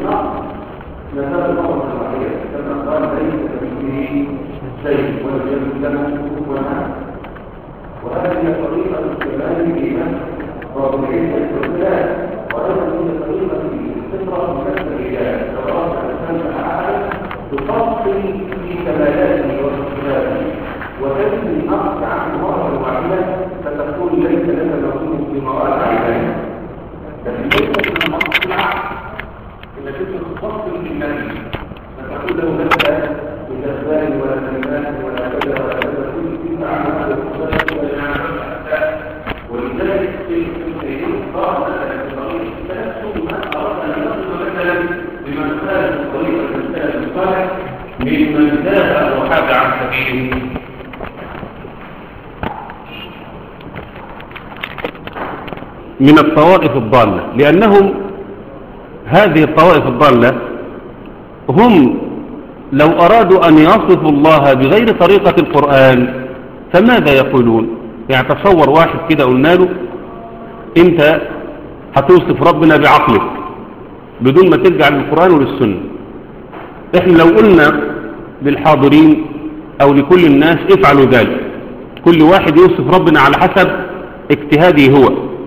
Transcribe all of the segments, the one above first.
النار نزال الله الصحيح كما قال ليس كمثله شيء ولم يكن له كفوا احد وهذه طريقه الكلام بمن رب العزه والسلام وايضا هي طريقه الفطره من الرجال لو اردت ان تنفع احد تفصل في كمالاته وصفاته وتنفي النقص عن مره واحده فتقول ليس لك نصيب في مراد عينيه لكن ليس من النقص العقل انك انت تفصل في النبي فتقول له لست بجزاء ولا كلمات ولا كذا ولا كذا كل شيء عن هذا الخصوص ولا عن ولذلك في السيدين قال مثلا في طريق التأسم ما أردت أن نصل مثلا بمن خالف طريقة الإنسان الصالح ممن ذهب وحاد عن سبيله من الطوائف الضالة لأنهم هذه الطوائف الضالة هم لو أرادوا أن يصفوا الله بغير طريقة القرآن فماذا يقولون يعني تصور واحد كده قلنا له انت هتوصف ربنا بعقلك بدون ما ترجع للقرآن وللسنة احنا لو قلنا للحاضرين او لكل الناس افعلوا ذلك كل واحد يوصف ربنا على حسب اجتهاده هو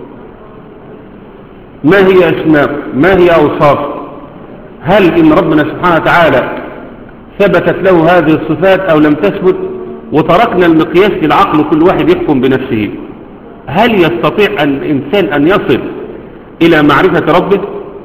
ما هي اسماء ما هي اوصاف هل ان ربنا سبحانه وتعالى ثبتت له هذه الصفات او لم تثبت وتركنا المقياس للعقل كل واحد يحكم بنفسه هل يستطيع أن الإنسان أن يصل إلى معرفة ربه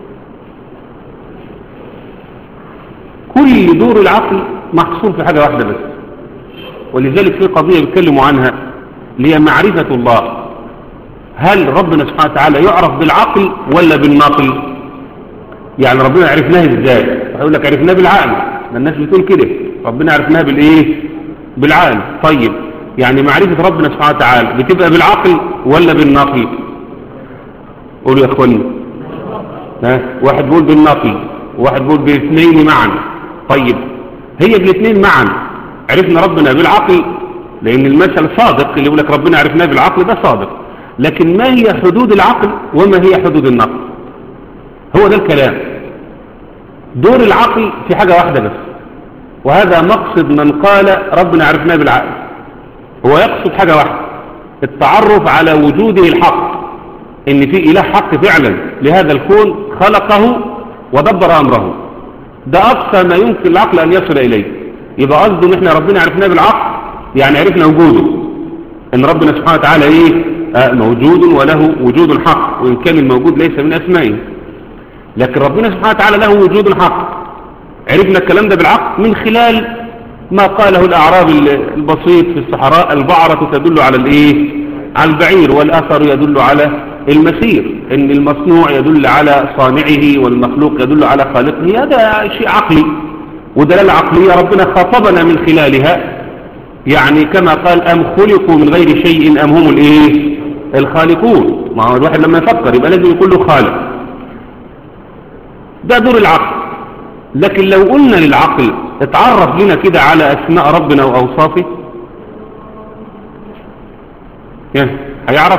كل دور العقل محصور في حاجة واحدة بس ولذلك في قضية بيتكلموا عنها اللي هي معرفة الله هل ربنا سبحانه وتعالى يعرف بالعقل ولا بالناقل يعني ربنا عرفناه ازاي هيقول لك عرفناه بالعقل ما الناس بتقول كده ربنا عرفناه بالايه بالعقل طيب يعني معرفة ربنا سبحانه وتعالى بتبقى بالعقل ولا بالنقل قولوا يا اخواني ها واحد بيقول بالنقل وواحد بيقول بالاثنين معا طيب هي بالاثنين معا عرفنا ربنا بالعقل لان المثل صادق اللي يقول لك ربنا عرفناه بالعقل ده صادق لكن ما هي حدود العقل وما هي حدود النقل هو ده الكلام دور العقل في حاجة واحدة بس وهذا مقصد من قال ربنا عرفناه بالعقل هو يقصد حاجة واحدة التعرف على وجوده الحق ان في اله حق فعلا لهذا الكون خلقه ودبر امره ده اقصى ما يمكن العقل ان يصل اليه يبقى قصده ان احنا ربنا عرفناه بالعقل يعني عرفنا وجوده ان ربنا سبحانه وتعالى ايه آه موجود وله وجود حق وان كان الموجود ليس من اسمائه لكن ربنا سبحانه وتعالى له وجود حق عرفنا الكلام ده بالعقل من خلال ما قاله الأعراب البسيط في الصحراء البعرة تدل على الإيه؟ على البعير والأثر يدل على المسير إن المصنوع يدل على صانعه والمخلوق يدل على خالقه هذا شيء عقلي ودلالة عقلية ربنا خاطبنا من خلالها يعني كما قال أم خلقوا من غير شيء أم هم الإيه؟ الخالقون ما هو الواحد لما يفكر يبقى لازم يكون له خالق ده دور العقل لكن لو قلنا للعقل اتعرف لنا كده على أسماء ربنا وأوصافه يعني هيعرف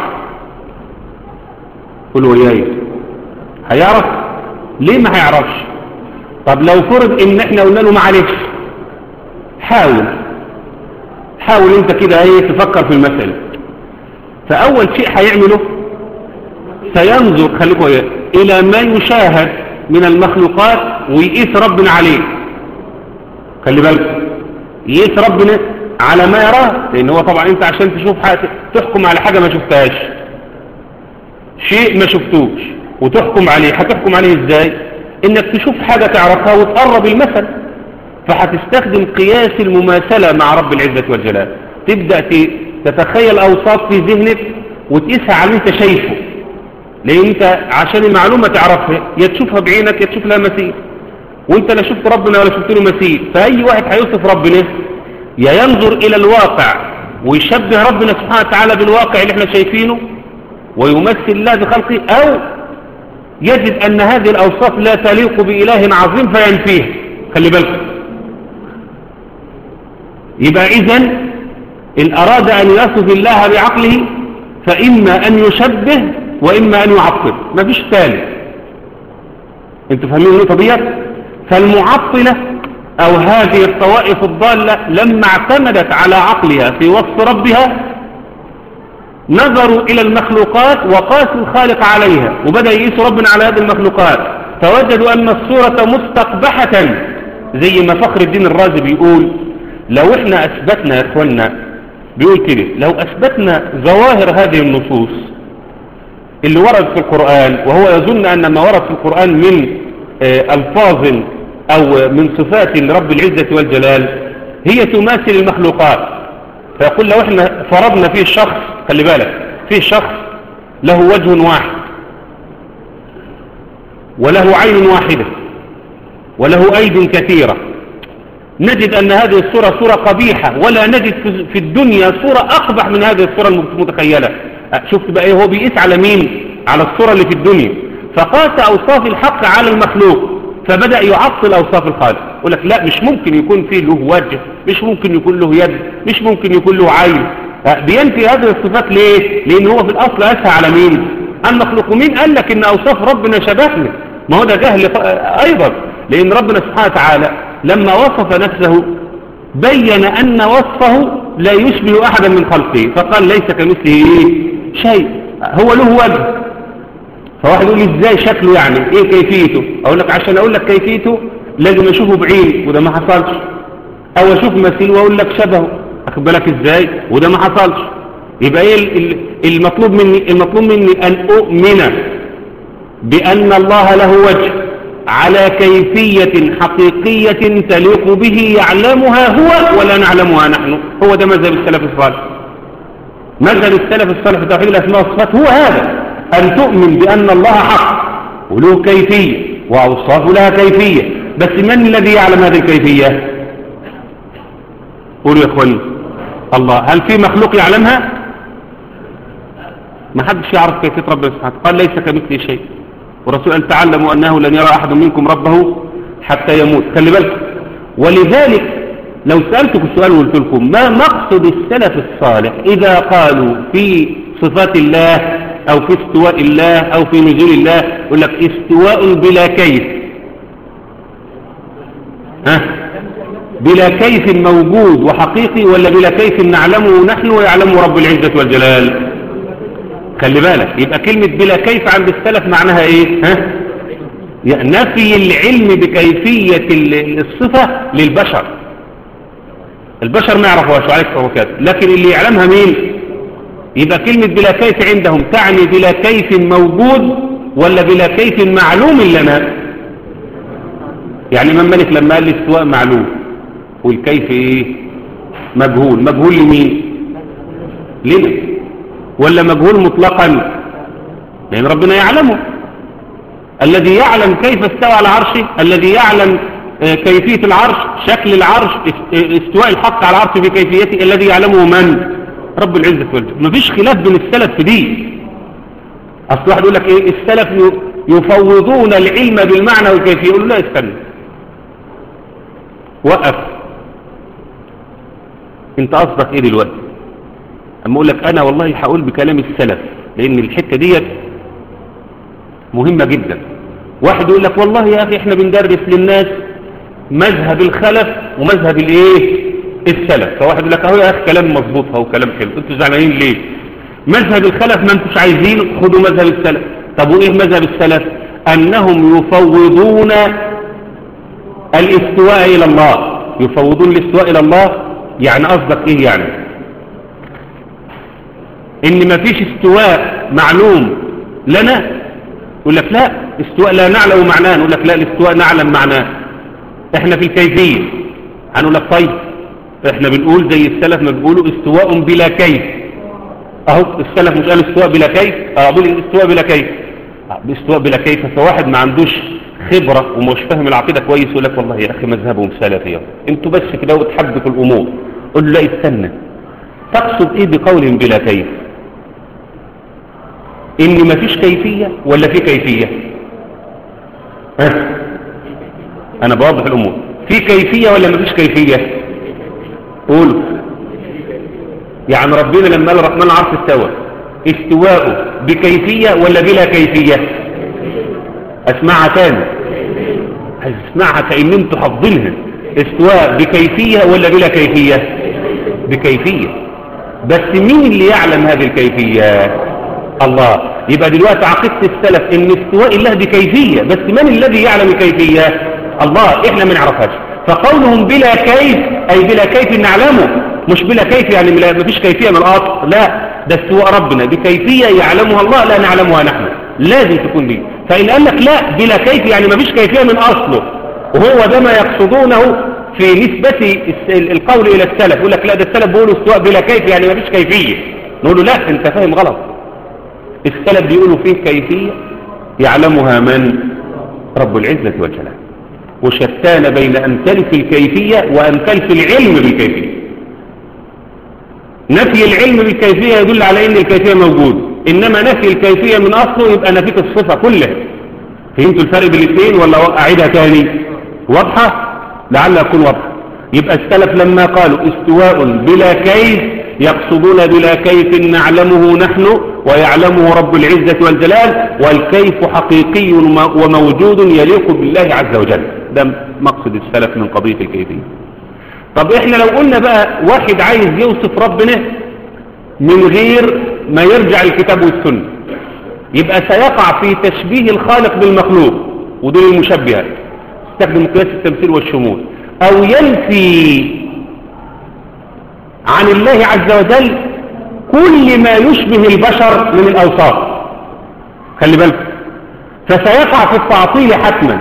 قل وياي هيعرف ليه ما هيعرفش طب لو فرض ان احنا قلنا له معلش حاول حاول انت كده ايه تفكر في المسألة فاول شيء هيعمله سينظر خليكم الى ما يشاهد من المخلوقات ويقيس ربنا عليه خلي بالك يقيس ربنا على ما يراه لان هو طبعا انت عشان تشوف حاجة تحكم على حاجة ما شفتهاش شيء ما شفتوش وتحكم عليه هتحكم عليه ازاي انك تشوف حاجة تعرفها وتقرب المثل فهتستخدم قياس المماثلة مع رب العزة والجلال تبدأ تتخيل اوصاف في ذهنك وتقيسها على اللي انت شايفه لان انت عشان المعلومة تعرفها يا تشوفها بعينك يا تشوف لها مثيل وانت لا شفت ربنا ولا شفت له مثيل فاي واحد هيوصف ربنا يا ينظر الى الواقع ويشبه ربنا سبحانه وتعالى بالواقع اللي احنا شايفينه ويمثل الله بخلقه او يجد ان هذه الاوصاف لا تليق باله عظيم فينفيها خلي بالك يبقى اذا ان اراد ان يصف الله بعقله فاما ان يشبه واما ان يعطل مفيش ثالث انتوا فاهمين النقطة ديت فالمعطلة او هذه الطوائف الضالة لما اعتمدت على عقلها في وصف ربها نظروا الى المخلوقات وقاسوا الخالق عليها وبدأ يقيسوا ربنا على هذه المخلوقات فوجدوا ان الصورة مستقبحة زي ما فخر الدين الرازي بيقول لو احنا اثبتنا يا اخوانا بيقول كده لو اثبتنا ظواهر هذه النصوص اللي ورد في القرآن وهو يظن ان ما ورد في القرآن من آه، الفاظ او من صفات لرب العزة والجلال هي تماثل المخلوقات فيقول لو احنا فرضنا فيه شخص خلي بالك فيه شخص له وجه واحد وله عين واحدة وله أيد كثيرة نجد أن هذه الصورة صورة قبيحة ولا نجد في- في الدنيا صورة أقبح من هذه الصورة المتخيلة أه، شفت بقى إيه هو بيقيس على مين على الصورة اللي في الدنيا فقاس أوصاف الحق على المخلوق فبدأ يعطل أوصاف الخالق يقول لك لا مش ممكن يكون فيه له وجه مش ممكن يكون له يد مش ممكن يكون له عين أه، بينفي هذه الصفات ليه لأن هو في الأصل أسهى على مين المخلوق مين قال لك إن أوصاف ربنا شبهنا ما هو ده جهل ف- أيضا لأن ربنا سبحانه وتعالى لما وصف نفسه بين أن وصفه لا يشبه أحدا من خلقه فقال ليس كمثله إيه؟ شيء هو له وجه فواحد يقول لي ازاي شكله يعني ايه كيفيته اقول لك عشان اقول لك كيفيته لازم اشوفه بعيد وده ما حصلش او اشوف مثيل واقول لك شبهه اخد بالك ازاي وده ما حصلش يبقى ايه ال- ال- المطلوب مني المطلوب مني ان اؤمن بان الله له وجه على كيفية حقيقية تليق به يعلمها هو ولا نعلمها نحن هو ده مذهب السلف الصالح مذهب السلف الصالح في توحيد الأسماء والصفات هو هذا أن تؤمن بأن الله حق وله كيفية وأوصافه لها كيفية بس من الذي يعلم هذه الكيفية قولوا يا أخواني الله هل في مخلوق يعلمها ما حدش يعرف كيفية ربنا سبحانه قال ليس كمثله شيء ورسول أن تعلموا أنه لن يرى أحد منكم ربه حتى يموت خلي بالكم ولذلك لو سألتكم السؤال وقلت لكم ما مقصد السلف الصالح إذا قالوا في صفات الله أو في استواء الله أو في نزول الله يقول لك استواء بلا كيف ها بلا كيف موجود وحقيقي ولا بلا كيف نعلمه نحن ويعلمه رب العزة والجلال خلي بالك يبقى كلمة بلا كيف عند السلف معناها ايه ها يعني نفي العلم بكيفية ال- الصفة للبشر البشر ما يعرفوهاش عليك وكذا لكن اللي يعلمها مين يبقى كلمة بلا كيف عندهم تعني بلا كيف موجود ولا بلا كيف معلوم لنا يعني من ملك لما قال الاستواء معلوم والكيف ايه مجهول مجهول لمين لنا ولا مجهول مطلقا لأن ربنا يعلمه الذي يعلم كيف استوى على عرشه الذي يعلم آه، كيفية العرش شكل العرش است- آه، استواء الحق على العرش بكيفيته الذي يعلمه من رب العزة والجلال مفيش خلاف بين السلف في دي أصل واحد يقول لك إيه السلف ي- يفوضون العلم بالمعنى والكيفية يقول له لا استنى وقف انت قصدك ايه دلوقتي اما اقول لك انا والله هقول بكلام السلف لان الحته ديت مهمه جدا واحد يقول لك والله يا اخي احنا بندرس للناس مذهب الخلف ومذهب الايه السلف فواحد يقول لك اهو يا اخي كلام مظبوط اهو كلام حلو انتوا زعلانين ليه مذهب الخلف ما انتوش عايزين خدوا مذهب السلف طب وايه مذهب السلف انهم يفوضون الاستواء الى الله يفوضون الاستواء الى الله يعني قصدك ايه يعني ان مفيش استواء معلوم لنا يقول لك لا استواء لا نعلم معناه نقول لك لا الاستواء نعلم معناه احنا في الكيفية هنقول لك طيب احنا بنقول زي السلف ما بيقولوا استواء بلا كيف اهو السلف مش قال استواء بلا كيف اه بيقول استواء بلا كيف آه، استواء بلا كيف فواحد ما عندوش خبرة ومش فاهم العقيدة كويس يقول لك والله يا اخي مذهبهم سلفي انتوا بس كده وتحبكوا الامور قول له لا استنى تقصد ايه بقول بلا كيف ان مفيش كيفية ولا في كيفية ها انا بوضح الامور في كيفية ولا مفيش كيفية قولوا يعني ربنا لما قال الرحمن العرش استوى استواءه بكيفية ولا بلا كيفية اسمعها تاني هتسمعها كأن انتوا حافظينها استواء بكيفية ولا بلا كيفية بكيفية بس مين اللي يعلم هذه الكيفية الله يبقى دلوقتي عقيدة السلف ان استواء الله بكيفية بس من الذي يعلم الكيفية الله احنا ما نعرفهاش فقولهم بلا كيف اي بلا كيف نعلمه مش بلا كيف يعني ما فيش كيفية من الاصل لا ده استواء ربنا بكيفية يعلمها الله لا نعلمها نحن لازم تكون دي فإن قال لك لا بلا كيف يعني ما فيش كيفية من أصله وهو ده ما يقصدونه في نسبة القول إلى السلف يقول لك لا ده السلف بيقولوا استواء بلا كيف يعني ما فيش كيفية نقول له لا انت فاهم غلط السلف بيقولوا فيه كيفية يعلمها من رب العزة والجلال وشتان بين أن تلف الكيفية وأن تلف العلم بالكيفية نفي العلم بالكيفية يدل على أن الكيفية موجود إنما نفي الكيفية من أصله يبقى نفيت الصفة كلها فهمتوا الفرق بين الاثنين ولا أعيدها تاني واضحة لعل أكون واضحة يبقى السلف لما قالوا استواء بلا كيف يقصدون بلا كيف نعلمه نحن ويعلمه رب العزة والجلال والكيف حقيقي وموجود يليق بالله عز وجل ده مقصد السلف من قضية الكيفية طب احنا لو قلنا بقى واحد عايز يوصف ربنا من غير ما يرجع الكتاب والسنة يبقى سيقع في تشبيه الخالق بالمخلوق ودول المشبهات استخدم قياس التمثيل والشمول او ينفي عن الله عز وجل كل ما يشبه البشر من الاوصاف خلي بالك فسيقع في التعطيل حتما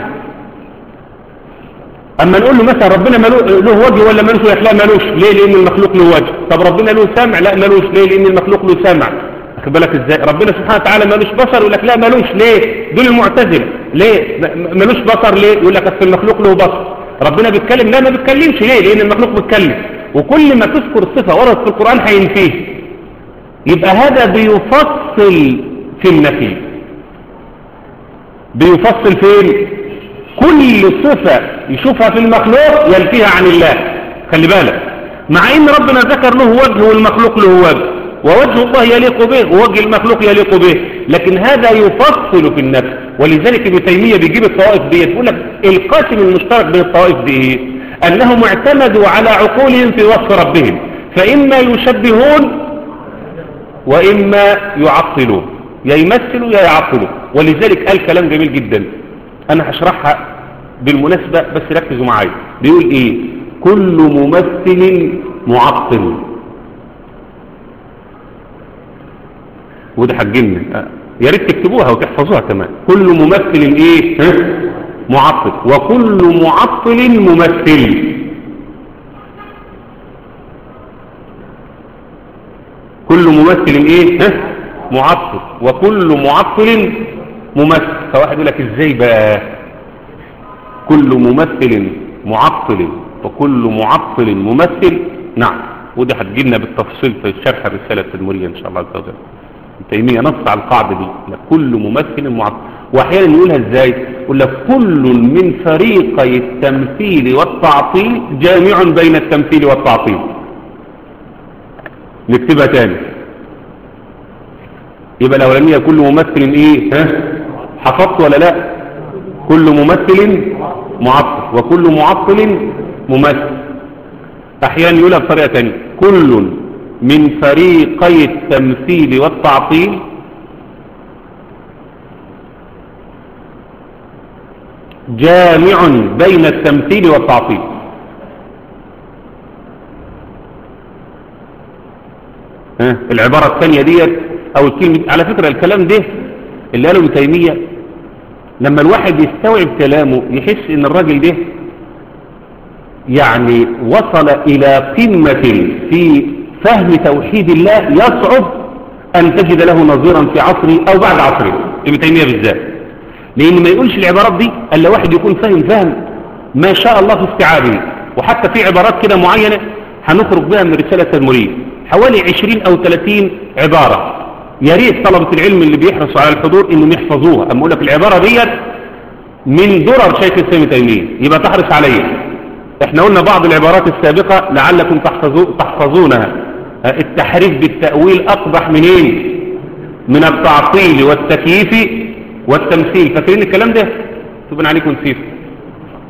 اما نقول له مثلا ربنا له وجه ولا ملوش يقول لا ملوش ليه لان المخلوق له وجه طب ربنا له سمع لا ملوش ليه لان المخلوق له سمع واخد بالك ازاي ربنا سبحانه وتعالى ملوش بصر يقول لك لا ملوش ليه دول المعتزله ليه ملوش بصر ليه يقول لك اصل المخلوق له بصر ربنا بيتكلم لا ما بيتكلمش ليه لان المخلوق بيتكلم وكل ما تذكر صفه وردت في القران هينفيه يبقى هذا بيفصل في النفي بيفصل فين كل صفة يشوفها في المخلوق ينفيها عن الله خلي بالك مع ان ربنا ذكر له وجه والمخلوق له وجه ووجه الله يليق به ووجه المخلوق يليق به لكن هذا يفصل في النفس ولذلك ابن تيمية بيجيب الطوائف دي يقول لك القاسم المشترك بين الطوائف دي ايه انهم اعتمدوا على عقولهم في وصف ربهم فاما يشبهون واما يعطلون يا يمثلوا يا يعطلوا ولذلك قال كلام جميل جدا انا هشرحها بالمناسبة بس ركزوا معايا بيقول ايه كل ممثل معطل وده حجمنا يا ريت تكتبوها وتحفظوها كمان كل ممثل ايه ها؟ معطل وكل معطل ممثل كل ممثل ايه ها؟ معطل وكل معطل ممثل فواحد يقول لك ازاي بقى كل ممثل معطل وكل معطل ممثل نعم وده هتجيلنا بالتفصيل في شرح الرسالة التدمرية ان شاء الله عز وجل تيمية نص على القاعدة دي لا كل ممثل معطل واحيانا يقولها ازاي يقول لك كل من فريقي التمثيل والتعطيل جامع بين التمثيل والتعطيل نكتبها تاني يبقى الاولانيه كل ممثل ايه ها حفظت ولا لا كل ممثل معطل وكل معطل ممثل احيانا يقولها بطريقه ثانيه كل من فريقي التمثيل والتعطيل جامع بين التمثيل والتعطيل ها العبارة الثانية ديت او الكلمة على فكرة الكلام ده اللي قاله ابن تيمية لما الواحد يستوعب كلامه يحس ان الراجل ده يعني وصل الى قمة في فهم توحيد الله يصعب ان تجد له نظيرا في عصره او بعد عصره ابن تيمية بالذات لان ما يقولش العبارات دي الا واحد يكون فاهم فهم ما شاء الله في استيعابه وحتى في عبارات كده معينة هنخرج بها من رسالة التدمرية حوالي 20 او 30 عبارة يا ريت طلبة العلم اللي بيحرصوا على الحضور انهم يحفظوها اما اقول لك العبارة ديت من درر شيخ الاسلام تيمية يبقى تحرص عليها احنا قلنا بعض العبارات السابقة لعلكم تحفظو تحفظونها التحريف بالتأويل اقبح منين من التعطيل والتكييف والتمثيل فاكرين الكلام ده تبين عليكم نسيت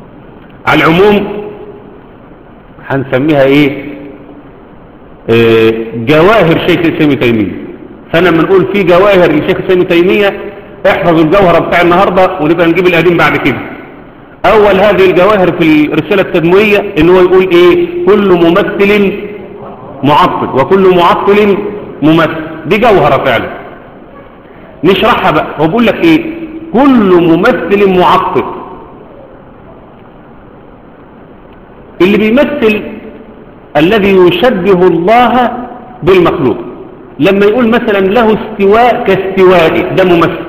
على العموم هنسميها ايه آه جواهر شيخ الاسلام ابن تيميه فانا لما نقول في جواهر لشيخ الاسلام ابن تيميه احفظ الجوهره بتاع النهارده ونبقى نجيب القديم بعد كده اول هذه الجواهر في الرساله التدمويه ان هو يقول ايه كل ممثل معطل وكل معطل ممثل دي جوهره فعلا نشرحها بقى هو بيقول لك ايه كل ممثل معطل اللي بيمثل الذي يشبه الله بالمخلوق لما يقول مثلا له استواء كاستوائي ده ممثل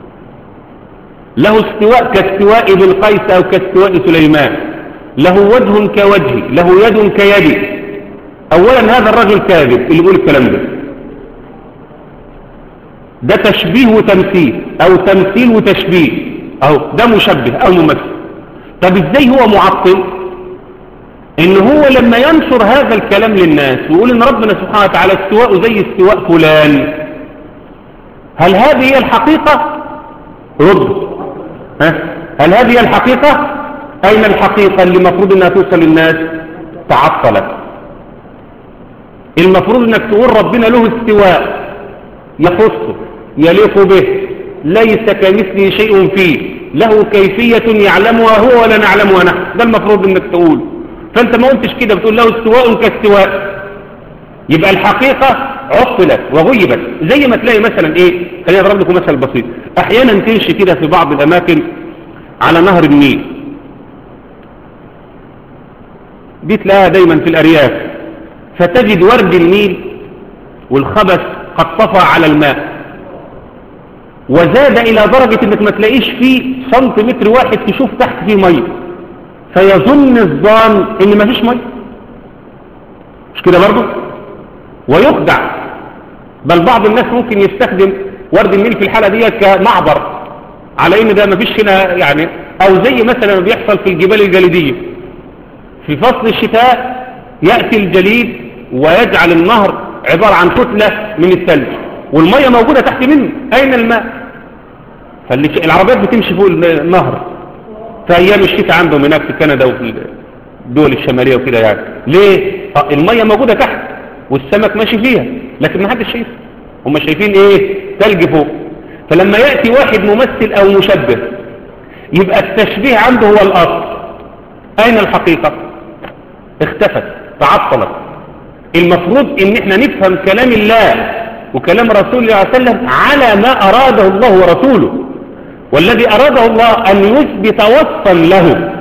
له استواء كاستواء بالقيس او كاستواء سليمان له وجه كوجهي له يد كيدي اولا هذا الرجل كاذب اللي يقول الكلام ده ده تشبيه وتمثيل او تمثيل وتشبيه اهو ده مشبه او ممثل طب ازاي هو معطل ان هو لما ينشر هذا الكلام للناس ويقول ان ربنا سبحانه وتعالى استواء زي استواء فلان هل هذه هي الحقيقة رد ها؟ هل هذه هي الحقيقة اين الحقيقة اللي المفروض انها توصل للناس تعطلت المفروض انك تقول ربنا له استواء يخصه يليق به ليس كمثله شيء فيه له كيفية يعلمها هو ولا نعلمها نحن ده المفروض انك تقول فانت ما قلتش كده بتقول له استواء كاستواء يبقى الحقيقة عطلت وغيبت زي ما تلاقي مثلا ايه خليني اضرب لكم مثل بسيط احيانا تمشي كده في بعض الاماكن على نهر النيل دي تلاقيها دايما في الارياف فتجد ورد النيل والخبث قد طفى على الماء وزاد الى درجة انك ما تلاقيش فيه سنتيمتر واحد تشوف تحت فيه ميه فيظن الظان ان ما فيش ميه مش كده برضه ويخدع بل بعض الناس ممكن يستخدم ورد النيل في الحالة دي كمعبر على ان ده ما فيش هنا يعني او زي مثلا ما بيحصل في الجبال الجليدية في فصل الشتاء يأتي الجليد ويجعل النهر عبارة عن كتلة من الثلج والمية موجودة تحت منه أين الماء فالعربيات بتمشي فوق النهر في أيام الشتاء عندهم هناك في كندا وفي الدول الشمالية وكده يعني ليه؟ المية موجودة تحت والسمك ماشي فيها لكن ما حدش شايف هم شايفين ايه ثلج فوق فلما يأتي واحد ممثل او مشبه يبقى التشبيه عنده هو الأصل أين الحقيقة اختفت تعطلت المفروض ان احنا نفهم كلام الله وكلام رسول الله عليه وسلم على ما أراده الله ورسوله والذي أراده الله أن يثبت وصفا له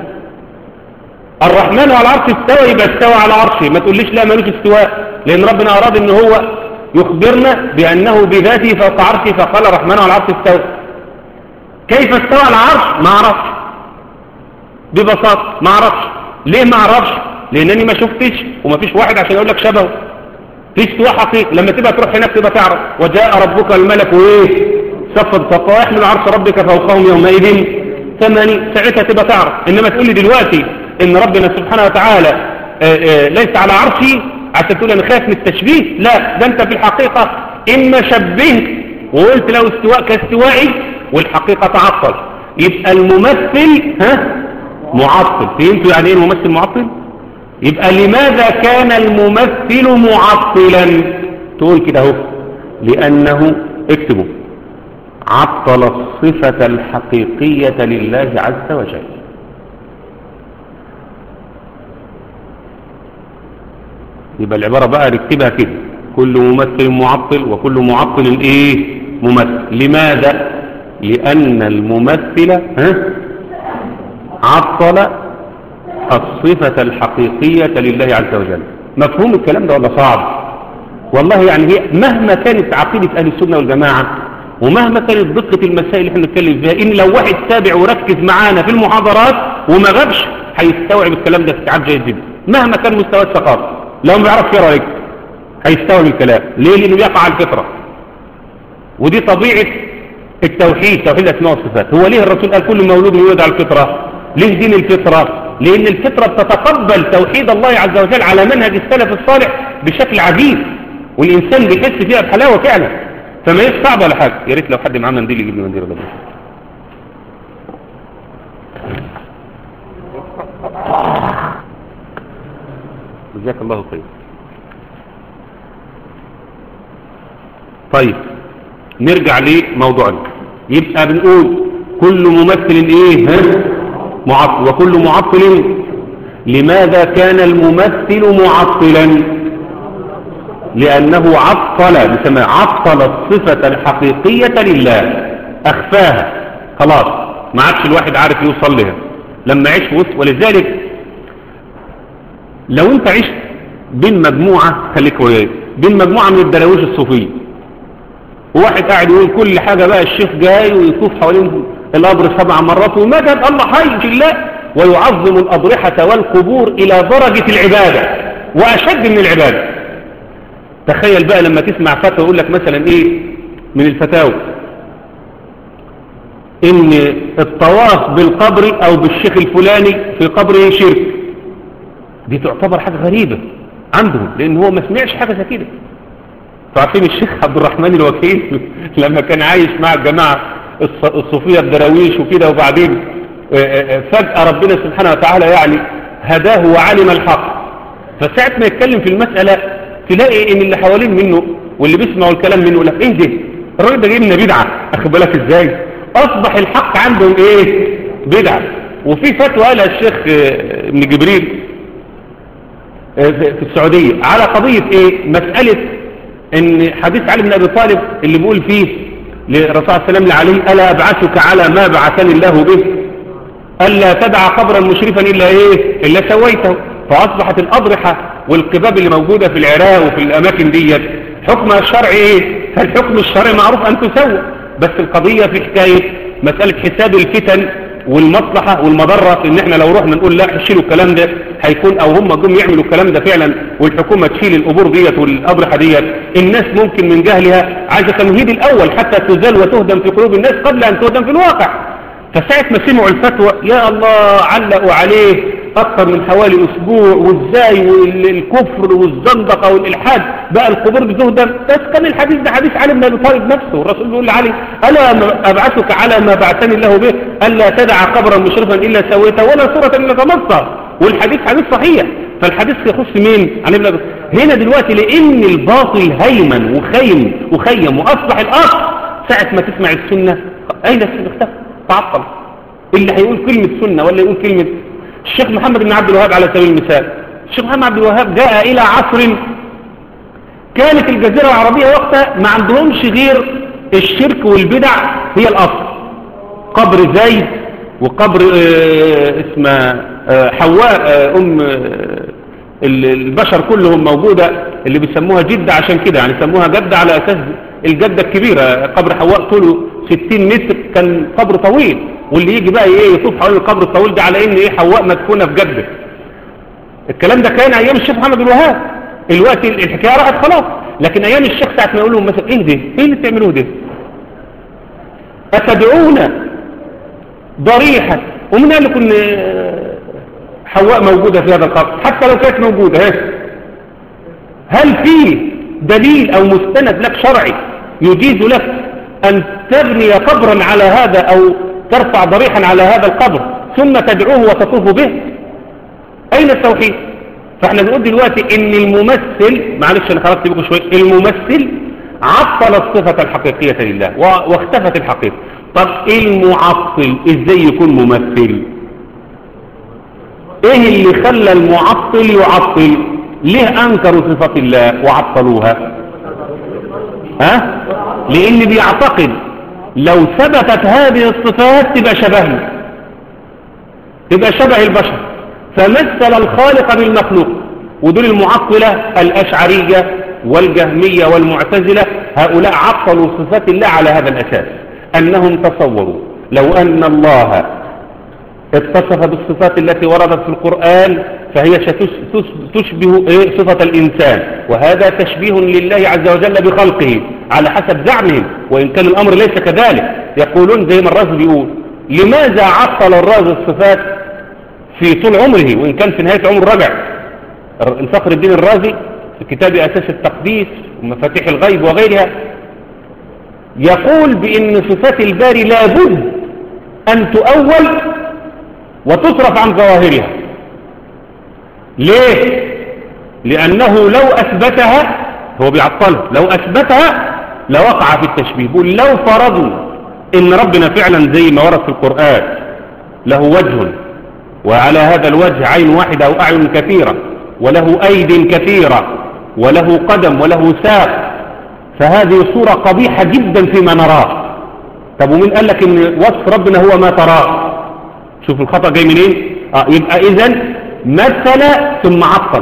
الرحمن على العرش استوى يبقى استوى على عرشه ما تقوليش لا ملوش استواء لأن ربنا أراد أن هو يخبرنا بأنه بذاته فوق عرشه فقال الرحمن على العرش استوى كيف استوى على العرش ما أعرفش ببساطة ما أعرفش ليه ما أعرفش لأنني ما شفتش وما فيش واحد عشان يقول لك شبهه في استواء حقيقي لما تبقى تروح هناك تبقى تعرف وجاء ربك الملك وايه صفد صفا يحمل عرش ربك فوقهم يومئذ ثماني ساعتها تبقى تعرف انما تقول لي دلوقتي ان ربنا سبحانه وتعالى آآ آآ ليس على عرشي عشان تقول انا خايف من التشبيه لا ده انت في الحقيقة اما شبهت وقلت له استواء كاستوائي والحقيقة تعطل يبقى الممثل ها معطل فهمتوا يعني ايه الممثل معطل يبقى لماذا كان الممثل معطلا تقول كده اهو لانه اكتبوا عطل الصفة الحقيقية لله عز وجل يبقى العبارة بقى نكتبها كده كل ممثل معطل وكل معطل ايه ممثل لماذا لان الممثل ها عطل الصفة الحقيقية لله عز وجل مفهوم الكلام ده ولا صعب والله يعني هي مهما كانت عقيدة أهل السنة والجماعة ومهما كانت دقة المسائل اللي احنا بنتكلم فيها إن لو واحد تابع وركز معانا في المحاضرات وما غابش هيستوعب الكلام ده استيعاب جيد جدا مهما كان مستوى الثقافة لو ما يعرف يقرا يكتب هيستوعب الكلام ليه لأنه بيقع على الفطرة ودي طبيعة التوحيد توحيد الأسماء والصفات هو ليه الرسول قال كل مولود يولد على الفطرة ليه دين الفطرة لأن الفطرة بتتقبل توحيد الله عز وجل على منهج السلف الصالح بشكل عجيب والإنسان بيحس فيها بحلاوة فعلا فما هيش صعبة ولا حاجة يا ريت لو حد معاه منديل يجيب لي منديل ولا جزاك الله خير طيب نرجع لموضوعنا يبقى بنقول كل ممثل ايه ها معطل وكل معطل لماذا كان الممثل معطلا لأنه عطل بسمع عطل الصفة الحقيقية لله أخفاها خلاص ما عادش الواحد عارف يوصل لها لما عيش وسط ولذلك لو انت عشت بين مجموعة خليك وياي بين مجموعة من الدراويش الصوفية وواحد قاعد يقول كل حاجة بقى الشيخ جاي ويطوف حوالين القبر سبع مرات ومجد الله حي الله ويعظم الأضرحة والقبور إلى درجة العبادة وأشد من العبادة تخيل بقى لما تسمع فتوى يقول لك مثلا إيه من الفتاوى إن الطواف بالقبر أو بالشيخ الفلاني في قبره شرك دي تعتبر حاجة غريبة عندهم لأن هو ما سمعش حاجة زي كده فعارفين الشيخ عبد الرحمن الوكيل لما كان عايش مع الجماعة الصوفية الدراويش وكده وبعدين فجأة ربنا سبحانه وتعالى يعني هداه وعلم الحق فساعة ما يتكلم في المسألة تلاقي ان اللي حوالين منه واللي بيسمعوا الكلام منه لك ايه ده الراجل ده جاي لنا بدعة اخد بالك ازاي اصبح الحق عندهم ايه بدعة وفي فتوى قالها الشيخ ابن جبريل في السعودية على قضية ايه مسألة ان حديث علي بن ابي طالب اللي بيقول فيه للرسول صلى الله عليه وسلم عليه ألا أبعثك على ما بعثني الله به ألا تدع قبرا مشرفا إلا إيه إلا سويته فأصبحت الأضرحة والقباب اللي موجودة في العراق وفي الأماكن ديت حكمها الشرعي إيه فالحكم الشرعي معروف أن تسوى بس القضية في حكاية مسألة حساب الفتن والمصلحة والمضرة ان احنا لو رحنا نقول لا شيلوا الكلام ده هيكون او هم جم يعملوا الكلام ده فعلا والحكومة تشيل القبور ديت والأضرحة ديت الناس ممكن من جهلها عايزة تمهيد الأول حتى تزال وتهدم في قلوب الناس قبل أن تهدم في الواقع فساعة ما سمعوا الفتوى يا الله علقوا عليه أكثر من حوالي أسبوع وإزاي والكفر والزندقة والإلحاد بقى القبور بتهدم بس كان الحديث ده حديث علي بن أبي طالب نفسه الرسول بيقول لعلي ألا أبعثك على ما بعثني الله به ألا تدع قبرا مشرفا إلا سويته ولا صورة إلا طمسها والحديث حديث صحيح فالحديث يخص مين علي بن أبي هنا دلوقتي لأن الباطل هيمن وخيم وخيم وأصبح الأصل ساعة ما تسمع السنة أين السنة اختفى تعطل اللي هيقول كلمة سنة ولا يقول كلمة الشيخ محمد بن عبد الوهاب على سبيل المثال الشيخ محمد عبد الوهاب جاء إلى عصر كانت الجزيرة العربية وقتها ما عندهمش غير الشرك والبدع هي الأصل قبر زيد وقبر آه اسمه آه حواء آه أم البشر كلهم موجودة اللي بيسموها جدة عشان كده يعني سموها جدة على أساس الجدة الكبيرة قبر حواء طوله 60 متر كان قبر طويل واللي يجي بقى ايه يطوف حوالين القبر الطويل ده على ان ايه حواء مدفونه في جده الكلام ده كان ايام الشيخ محمد الوهاب الوقت الحكايه راحت خلاص لكن ايام الشيخ ساعه ما يقول لهم مثلا ايه ده ايه اللي بتعملوه ده اتدعون ضريحه ومن قال لكم حواء موجوده في هذا القبر حتى لو كانت موجوده هل في دليل او مستند لك شرعي يجيز لك أن تبني قبرا على هذا أو ترفع ضريحا على هذا القبر ثم تدعوه وتطوف به أين التوحيد فاحنا بنقول دلوقتي ان الممثل معلش انا خرجت بكم شوي الممثل عطل الصفة الحقيقية لله واختفت الحقيقة طب ايه المعطل ازاي يكون ممثل ايه اللي خلى المعطل يعطل ليه انكروا صفات الله وعطلوها ها لان بيعتقد لو ثبتت هذه الصفات تبقى شبهنا تبقى شبه البشر فمثل الخالق بالمخلوق ودول المعطلة الأشعرية والجهمية والمعتزلة هؤلاء عطلوا صفات الله على هذا الأساس أنهم تصوروا لو أن الله اتصف بالصفات التي وردت في القرآن فهي تشبه صفة الإنسان وهذا تشبيه لله عز وجل بخلقه على حسب زعمهم وإن كان الأمر ليس كذلك يقولون زي ما الرازي بيقول لماذا عطل الرازي الصفات في طول عمره وإن كان في نهاية عمر رجع الفخر الدين الرازي في كتاب أساس التقديس ومفاتيح الغيب وغيرها يقول بأن صفات الباري لابد أن تؤول وتصرف عن ظواهرها ليه لأنه لو أثبتها هو بيعطلها لو أثبتها لوقع في التشبيه بيقول لو فرضوا إن ربنا فعلا زي ما ورد في القرآن له وجه وعلى هذا الوجه عين واحدة أو أعين كثيرة وله أيد كثيرة وله قدم وله ساق فهذه صورة قبيحة جدا فيما نراه طب ومين قال لك ان وصف ربنا هو ما تراه شوف الخطأ جاي منين آه يبقى اذا مثل ثم عطل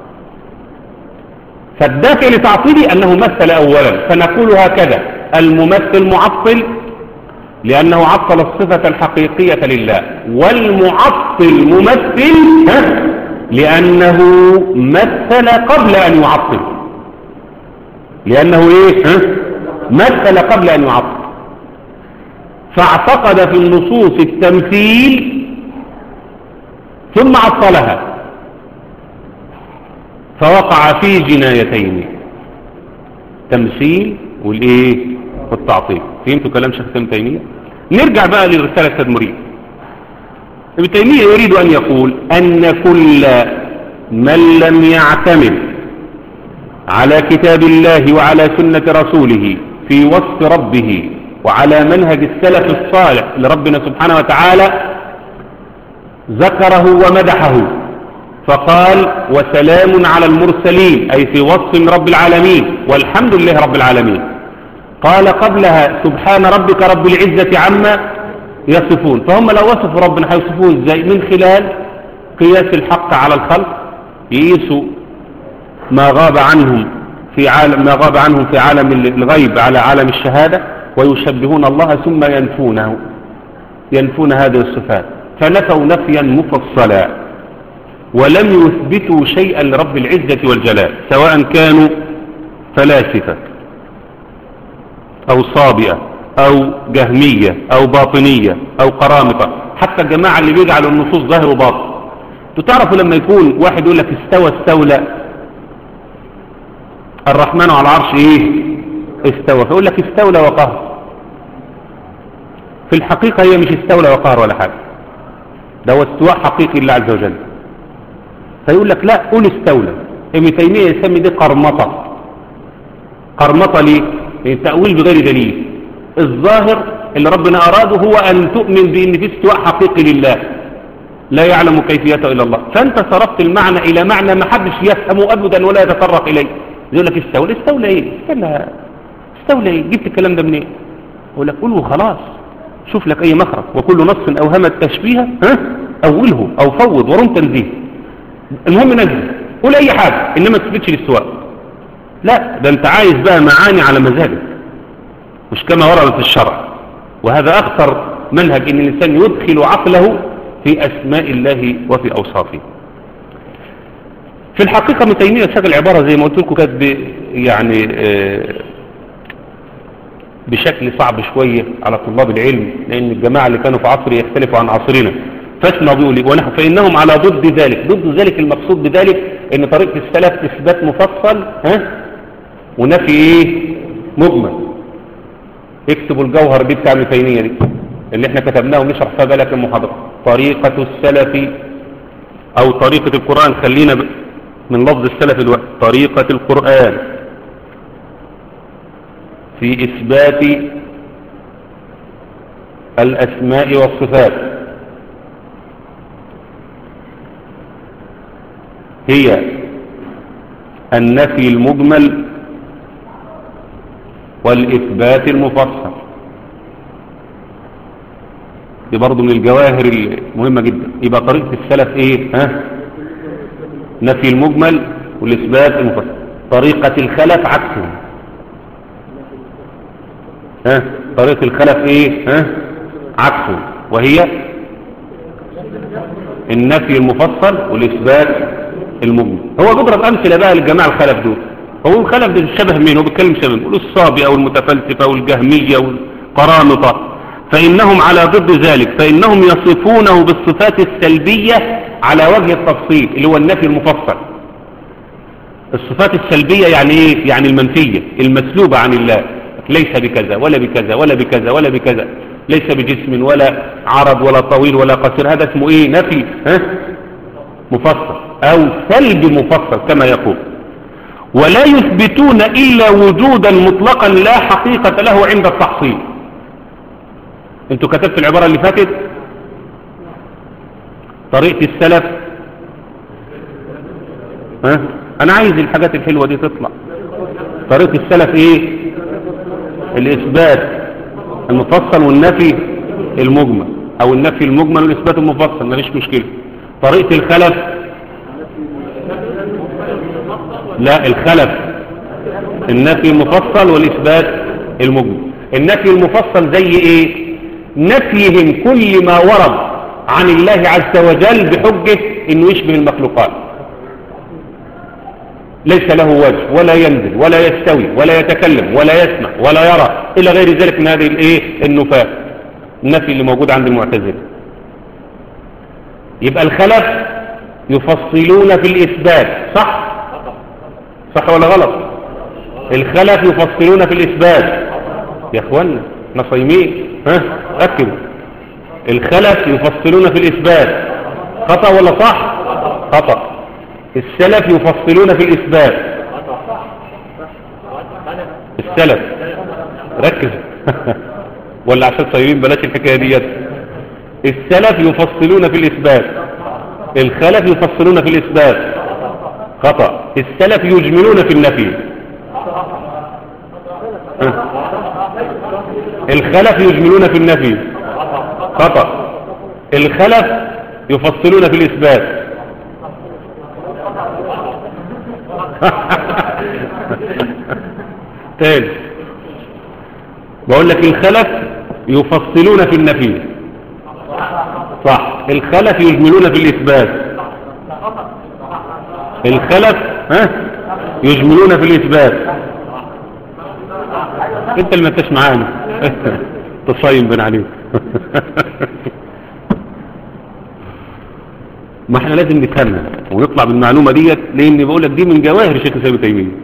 فالدافع لتعطيله انه مثل اولا فنقول هكذا الممثل معطل لانه عطل الصفة الحقيقية لله والمعطل ممثل ها لانه مثل قبل ان يعطل لانه ايه ها مثل قبل ان يعطل فاعتقد في النصوص التمثيل ثم عطلها فوقع في جنايتين تمثيل والايه والتعطيل فهمتوا كلام شيخ ابن تيميه نرجع بقى للرساله التدمريه ابن تيميه يريد ان يقول ان كل من لم يعتمد على كتاب الله وعلى سنه رسوله في وصف ربه وعلى منهج السلف الصالح لربنا سبحانه وتعالى ذكره ومدحه فقال وسلام على المرسلين أي في وصف رب العالمين والحمد لله رب العالمين قال قبلها سبحان ربك رب العزة عما يصفون فهم لو وصفوا ربنا هيوصفوه ازاي من خلال قياس الحق على الخلق يقيسوا ما غاب عنهم في عالم ما غاب عنهم في عالم الغيب على عالم الشهادة ويشبهون الله ثم ينفونه ينفون هذه الصفات فنفوا نفيا مفصلا ولم يثبتوا شيئا لرب العزة والجلال سواء كانوا فلاسفة أو صابئة أو جهمية أو باطنية أو قرامطة حتى الجماعة اللي بيجعلوا النصوص ظاهر وباطن تعرفوا لما يكون واحد يقول لك استوى استولى الرحمن على العرش ايه استوى فيقول لك استولى وقهر في الحقيقة هي مش استولى وقهر ولا حاجة ده هو استواء حقيقي لله عز وجل فيقول لك لا قول استولى ابن تيمية يسمي دي قرمطة قرمطة ليه؟ يعني تأويل بغير دليل الظاهر اللي ربنا أراده هو أن تؤمن بأن في استواء حقيقي لله لا يعلم كيفيته إلا الله فأنت صرفت المعنى إلى معنى ما حدش يفهمه أبدا ولا يتطرق إليه يقول لك استولى استولى إيه؟ استولى استولى إيه؟ جبت الكلام ده منين؟ إيه؟ يقول لك قوله خلاص شوف لك أي مخرج وكل نص أوهم التشبيه ها؟ أوله أو فوض ورم تنزيه المهم نزل قول أي حاجة إنما تثبتش الاستواء لا ده أنت عايز بقى معاني على مزاجك مش كما ورد في الشرع وهذا أخطر منهج إن الإنسان يدخل عقله في أسماء الله وفي أوصافه في الحقيقة ابن تيمية شغل العبارة زي ما قلت لكم كانت يعني بشكل صعب شوية على طلاب العلم لأن الجماعة اللي كانوا في عصري يختلفوا عن عصرنا فاسمع بيقول لي ونحن فإنهم على ضد ذلك ضد ذلك المقصود بذلك ان طريقة السلف إثبات مفصل ها ونفي ايه مجمل اكتبوا الجوهر دي بتاع ابن تيمية دي اللي احنا كتبناه ونشرح فيها بالك المحاضرة طريقة السلف او طريقة القرآن خلينا من لفظ السلف الوقت طريقة القرآن في إثبات الأسماء والصفات هي النفي المجمل والإثبات المفصل دي برضو من الجواهر المهمة جدا يبقى طريقة السلف ايه ها نفي المجمل والإثبات المفصل طريقة الخلف عكسه ها طريقة الخلف ايه ها عكسه وهي النفي المفصل والإثبات المجمل هو بيضرب أمثلة بقى للجماعة الخلف دول هو الخلف ده شبه مين هو بيتكلم شبه مين الصابئة والمتفلسفة والجهمية والقرامطة فإنهم على ضد ذلك فإنهم يصفونه بالصفات السلبية على وجه التفصيل اللي هو النفي المفصل الصفات السلبية يعني ايه يعني المنفية المسلوبة عن الله ليس بكذا ولا بكذا ولا بكذا ولا بكذا ليس بجسم ولا عرض ولا طويل ولا قصير هذا اسمه ايه نفي ها مفصل او سلب مفصل كما يقول ولا يثبتون الا وجودا مطلقا لا حقيقة له عند التحصيل انتوا كتبت العبارة اللي فاتت طريقة السلف ها انا عايز الحاجات الحلوة دي تطلع طريقة السلف ايه الاثبات المفصل والنفي المجمل او النفي المجمل والاثبات المفصل مفيش مشكلة طريقة الخلف لا الخلف النفي المفصل والاثبات المجمل النفي المفصل زي ايه نفيهم كل ما ورد عن الله عز وجل بحجة انه يشبه المخلوقات ليس له وجه ولا ينزل ولا يستوي ولا يتكلم ولا يسمع ولا يرى إلى غير ذلك من هذه الايه النفاة النفي اللي موجود عند المعتزلة يبقى الخلف يفصلون في الإثبات صح صح ولا غلط الخلف يفصلون في الإثبات يا اخوانا احنا صايمين ها ركزوا الخلف يفصلون في الإثبات خطأ ولا صح خطأ السلف يفصلون في الإثبات السلف ركز ولا عشان صايمين بلاش الحكاية ديت السلف يفصلون في الإثبات الخلف يفصلون في الإثبات خطأ السلف يجملون في النفي الخلف يجملون في النفي خطأ الخلف يفصلون في الإثبات تاني بقول لك الخلف يفصلون في النفي صح الخلف يجملون في الإثبات الخلف ها يجملون في الإثبات انت اللي ما انتش معانا تصايم بين عليك ما احنا لازم نفهمها ونطلع بالمعلومة ديت لان بقول لك دي من جواهر شيخ الاسلام ابن تيميه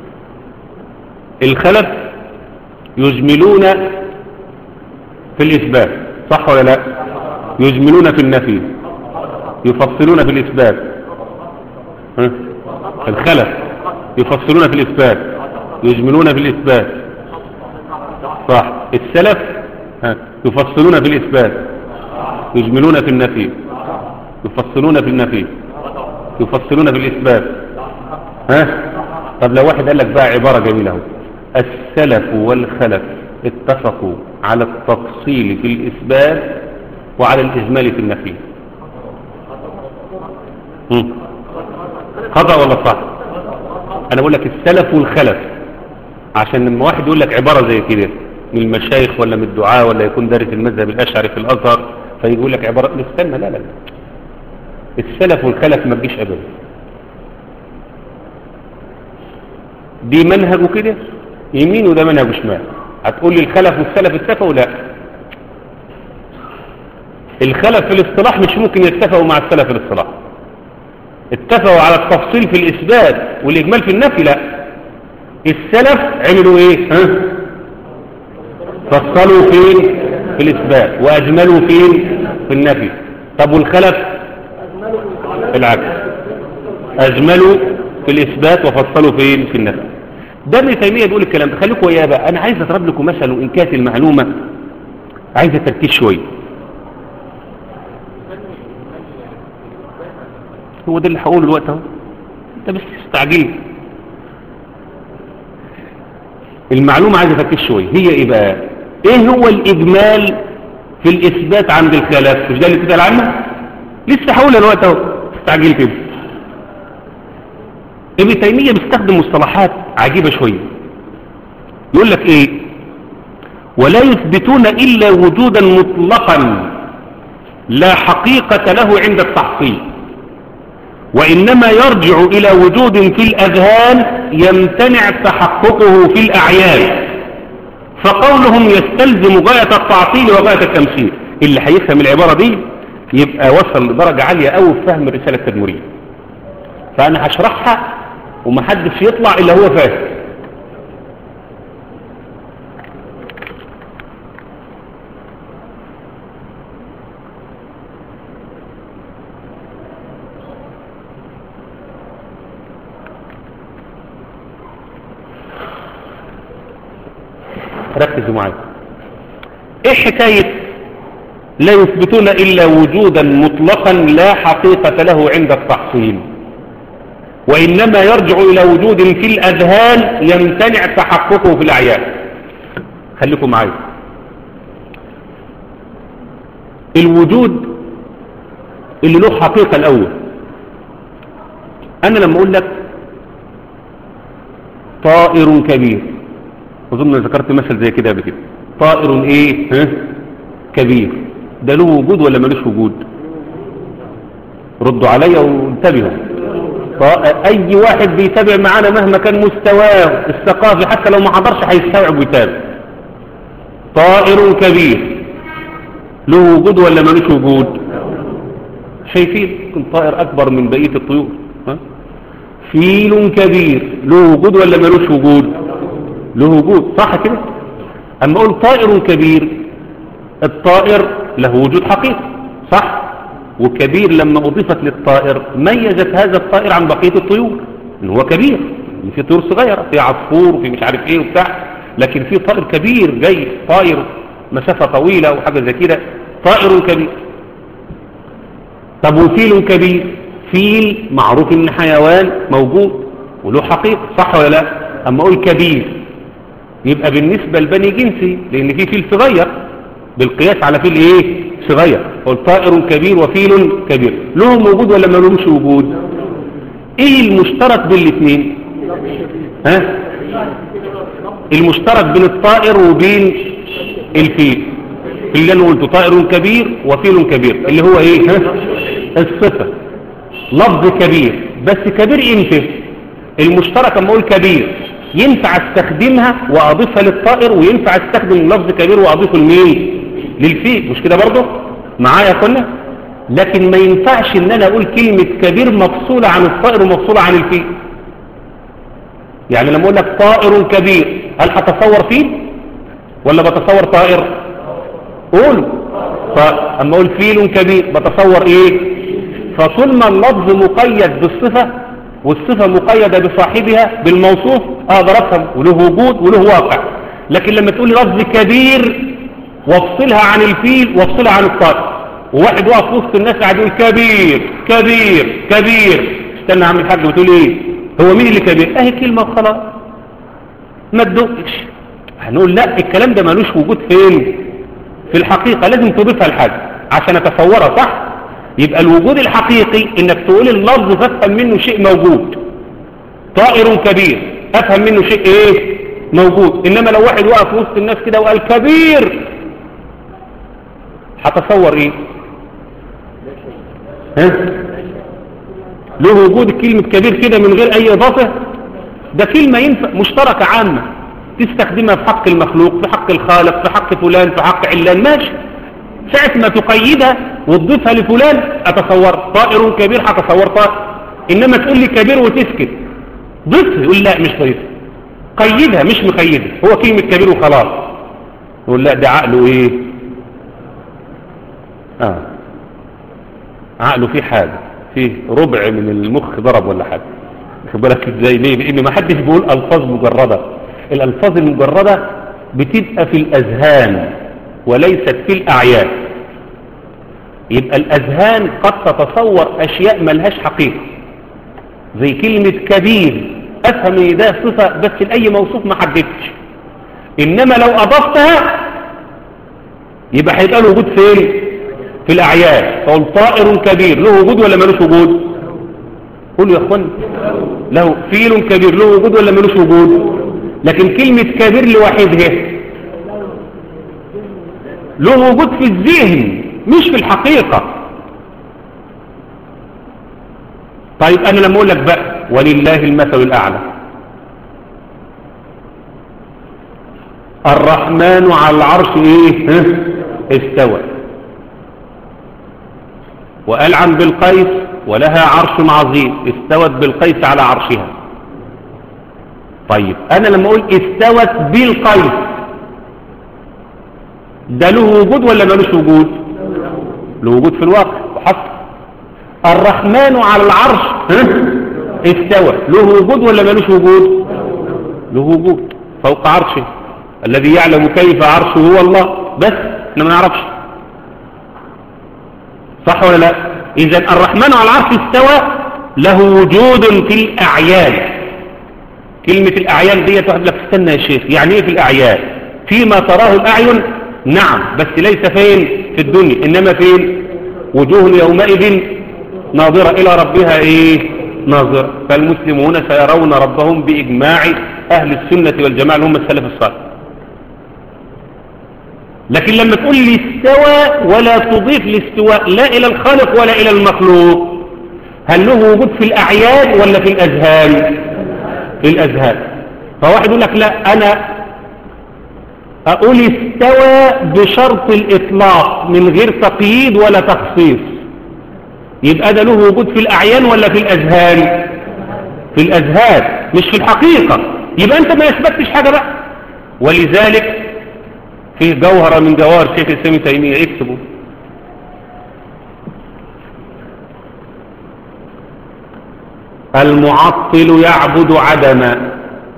الخلف يجملون في الإثبات صح ولا لا يجملون في النفي يفصلون في الإثبات ها؟ الخلف يفصلون في الإثبات يجملون في الإثبات صح السلف ها؟ يفصلون في الإثبات يجملون في النفي يفصلون في النفي يفصلون في الإثبات ها طب لو واحد قال لك بقى عبارة جميلة اهو السلف والخلف اتفقوا على التفصيل في الإثبات وعلى الإجمال في النفي هم. خطأ ولا صح أنا بقول لك السلف والخلف عشان لما واحد يقول لك عبارة زي كده من المشايخ ولا من الدعاء ولا يكون دارس المذهب الأشعري في الأزهر فيقول لك عبارة استنى لا لا لا السلف والخلف ما تجيش أبدا دي منهجه كده يمين وده منهجه شمال هتقول لي الخلف والسلف اتفقوا لا الخلف في الاصطلاح مش ممكن يتفقوا مع السلف في الاصطلاح اتفقوا على التفصيل في الإثبات والإجمال في النفي لا السلف عملوا ايه ها؟ فصلوا فين في الإثبات وأجملوا فين في النفي طب والخلف العكس أجملوا في الإثبات وفصلوا فين في النفي ده ابن تيمية بيقول الكلام ده خليكم وياه بقى أنا عايز أضرب لكم مثل وإن كانت المعلومة عايزة تركيز شوية هو ده اللي هقوله الوقت اهو انت بس تستعجل المعلومة عايزة تركيز شوية هي ايه بقى ايه هو الإجمال في الإثبات عند الخلاف مش ده اللي بتسأل عنه لسه هقولها الوقت اهو تستعجل كده ابن تيمية بيستخدم مصطلحات عجيبة شوية يقول لك ايه ولا يثبتون إلا وجودا مطلقا لا حقيقة له عند التحصيل وإنما يرجع إلى وجود في الأذهان يمتنع تحققه في الأعيان فقولهم يستلزم غاية التعطيل وغاية التمثيل اللي هيفهم العبارة دي يبقى وصل لدرجة عالية أوي في فهم الرسالة التدمرية فأنا هشرحها ومحدش يطلع إلا هو فاهم ركزوا معايا ايه حكاية لا يثبتون الا وجودا مطلقا لا حقيقة له عند التحصيل وانما يرجع الى وجود في الاذهان يمتنع تحققه في الاعيان خليكم معايا الوجود اللي له حقيقة الاول انا لما اقول لك طائر كبير اظن ذكرت مثل زي كده قبل كده طائر ايه ها؟ كبير ده له وجود ولا ملوش وجود ردوا عليا وانتبهوا اي واحد بيتابع معانا مهما كان مستواه الثقافي حتى لو ما حضرش هيستوعب ويتابع طائر كبير له وجود ولا ملوش وجود شايفين يمكن طائر اكبر من بقيه الطيور ها فيل كبير له وجود ولا ملوش وجود له وجود صح كده اما اقول طائر كبير الطائر له وجود حقيقي صح وكبير لما اضيفت للطائر ميزت هذا الطائر عن بقيه الطيور ان هو كبير ان في طيور صغيره في عصفور وفي مش عارف ايه وبتاع لكن في طائر كبير جاي طائر مسافه طويله وحاجه زي كده طائر كبير طب وفيل كبير فيل معروف ان حيوان موجود وله حقيقة صح ولا لا اما اقول كبير يبقى بالنسبة لبني جنسي لان في فيل صغير بالقياس على فيل ايه صغير قول طائر كبير وفيل كبير لهم وجود ولا ما لهمش وجود ايه المشترك بين الاثنين ها المشترك بين الطائر وبين الفيل اللي انا قلته طائر كبير وفيل كبير اللي هو ايه ها الصفة لفظ كبير بس كبير امتى المشترك اما اقول كبير ينفع استخدمها واضيفها للطائر وينفع استخدم لفظ كبير واضيفه لمين للفيل مش كده برضه معايا كنا لكن ما ينفعش ان انا اقول كلمة كبير مفصولة عن الطائر ومفصولة عن الفيل يعني لما اقول لك طائر كبير هل هتصور فيل ولا بتصور طائر قول فاما اقول فيل كبير بتصور ايه فطول ما اللفظ مقيد بالصفة والصفة مقيدة بصاحبها بالموصوف اقدر افهم وله وجود وله واقع لكن لما تقول لفظ كبير وافصلها عن الفيل وافصلها عن الطائر وواحد واقف وسط الناس قاعد يقول كبير كبير كبير استنى يا عم الحاج بتقول ايه هو مين اللي كبير اهي كلمة وخلاص ما تدقش هنقول لا الكلام ده ملوش وجود فين في الحقيقة لازم تضيفها لحاجة عشان اتصورها صح يبقى الوجود الحقيقي انك تقول اللفظ فافهم منه شيء موجود طائر كبير افهم منه شيء ايه موجود انما لو واحد وقف وسط الناس كده وقال كبير هتصور ايه ها له وجود كلمة كبير كده من غير اي اضافة ده كلمة ينفع مشتركة عامة تستخدمها في حق المخلوق في حق الخالق في حق فلان في حق علان ماشي ساعة ما تقيدها وتضيفها لفلان اتصور طائر كبير هتصور طائر انما تقول لي كبير وتسكت ضيفها يقول لا مش ضيف قيدها مش مقيدها هو كلمة كبير وخلاص يقول لا ده عقله ايه اه عقله فيه حاجة فيه ربع من المخ ضرب ولا حاجة خد بالك ازاي ليه لان ما حدش بيقول الفاظ مجردة الالفاظ المجردة بتبقى في الاذهان وليست في الاعيان يبقى الاذهان قد تتصور اشياء ملهاش حقيقة زي كلمة كبير افهم ان ده صفة بس لاي موصوف ما حددتش انما لو اضفتها يبقى هيبقى له وجود فين في الاعيان فقول طائر كبير له وجود ولا ملوش وجود قولوا يا اخوان له فيل كبير له وجود ولا ملوش وجود لكن كلمة كبير لوحدها له وجود في الذهن مش في الحقيقة طيب انا لما اقول لك بقى ولله المثل الاعلى الرحمن على العرش ايه ها؟ استوى وقال عن بالقيس ولها عرش عظيم استوت بالقيس على عرشها طيب انا لما اقول استوت بالقيس ده له وجود ولا ملوش وجود له وجود في الواقع وحصل الرحمن على العرش ها؟ استوى له وجود ولا ملوش وجود له وجود فوق عرشه الذي يعلم كيف عرشه هو الله بس احنا ما نعرفش صح ولا لا اذا الرحمن على العرش استوى له وجود في الاعيان كلمة الاعيان دي واحد لك استنى يا شيخ يعني ايه في الاعيان فيما تراه الاعين نعم بس ليس فين في الدنيا انما فين وجوه يومئذ ناظرة الى ربها ايه ناظرة فالمسلمون سيرون ربهم باجماع اهل السنة والجماعة اللي هم السلف الصالح لكن لما تقول لي استوى ولا تضيف الاستواء لا إلى الخالق ولا إلى المخلوق هل له وجود في الأعيان ولا في الأذهان في الأذهان فواحد يقول لك لا أنا أقول استوى بشرط الإطلاق من غير تقييد ولا تخصيص يبقى ده له وجود في الأعيان ولا في الأذهان في الأذهان مش في الحقيقة يبقى أنت ما يثبتش حاجة بقى ولذلك في جوهرة من جواهر شيخ الإسلام تيمية اكتبوا المعطل يعبد عدما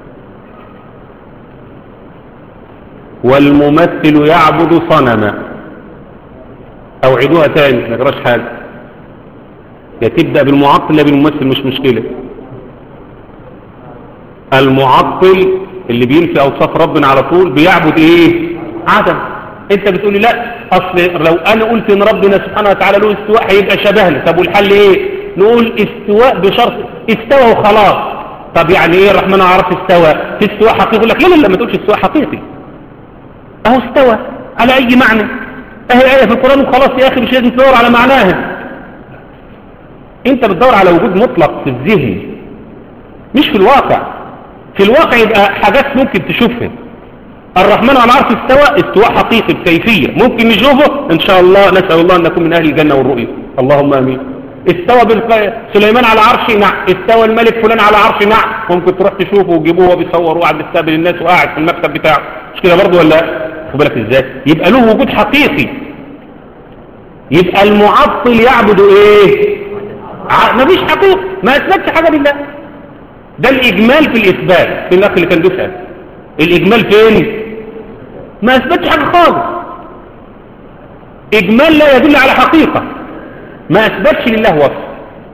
والممثل يعبد صنما اوعدوها تاني ما نقراش حاجه يا تبدا بالمعطل لا بالممثل مش مشكله المعطل اللي بينفي اوصاف ربنا على طول بيعبد ايه عدم انت بتقولي لا اصل لو انا قلت ان ربنا سبحانه وتعالى له استواء هيبقى شبهنا طب والحل ايه نقول استواء بشرط استوى وخلاص طب يعني ايه الرحمن عرف استوى في استواء حقيقي يقول لك لا لا لا ما تقولش استواء حقيقي اهو استوى على اي معنى اهي ايه في القران وخلاص يا اخي مش لازم تدور على معناها انت بتدور على وجود مطلق في الذهن مش في الواقع في الواقع يبقى حاجات ممكن تشوفها الرحمن على العرش استوى استواء حقيقي بكيفية ممكن نشوفه ان شاء الله نسأل الله ان نكون من اهل الجنة والرؤية اللهم امين استوى بالق... سليمان على عرشه نعم استوى الملك فلان على عرشه نعم ممكن تروح تشوفه وتجيبوه وهو بيصور وقاعد بيستقبل الناس وقاعد في المكتب بتاعه مش كده برضه ولا خد بالك ازاي يبقى له وجود حقيقي يبقى المعطل يعبد ايه ع... مفيش حقيقة ما اثبتش حاجة لله ده الاجمال في الاثبات في الاخ اللي كان بيسأل الاجمال فين ما اثبتش حاجة خالص اجمال لا يدل على حقيقة ما اثبتش لله وصف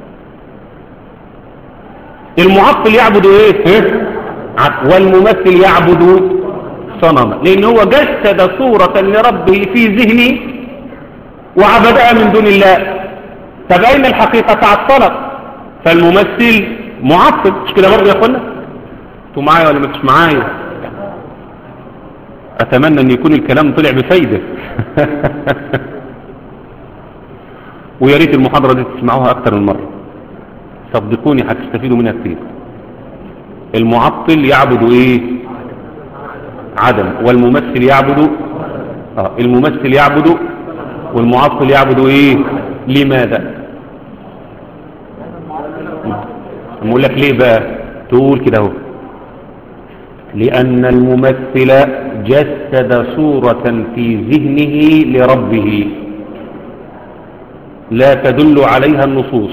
المعطل يعبد ايه والممثل يعبد صنما لان هو جسد صورة لربه في ذهنه وعبدها من دون الله طب اين الحقيقة تعطلت فالممثل معطل مش كده برضه يا اخوانا انتوا معايا ولا مش معايا اتمنى ان يكون الكلام طلع بفايدة ويا ريت المحاضرة دي تسمعوها اكتر من مرة صدقوني هتستفيدوا منها كتير المعطل يعبد ايه عدم والممثل يعبد اه الممثل يعبد والمعطل يعبد ايه لماذا اقول لك ليه بقى تقول كده اهو لأن الممثل جسد صورة في ذهنه لربه لا تدل عليها النصوص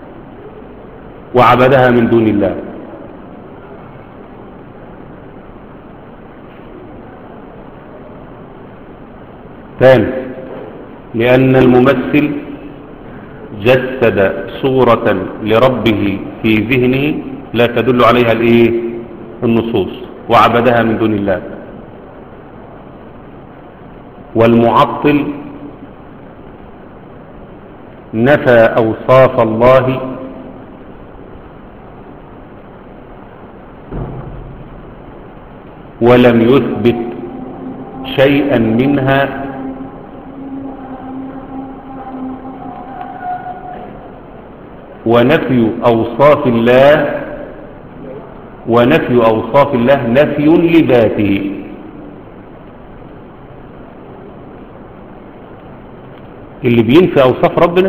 وعبدها من دون الله ثاني لأن الممثل جسد صورة لربه في ذهنه لا تدل عليها الايه النصوص وعبدها من دون الله والمعطل نفى أوصاف الله ولم يثبت شيئا منها ونفي أوصاف الله ونفي أوصاف الله نفي لذاته اللي بينفي أوصاف ربنا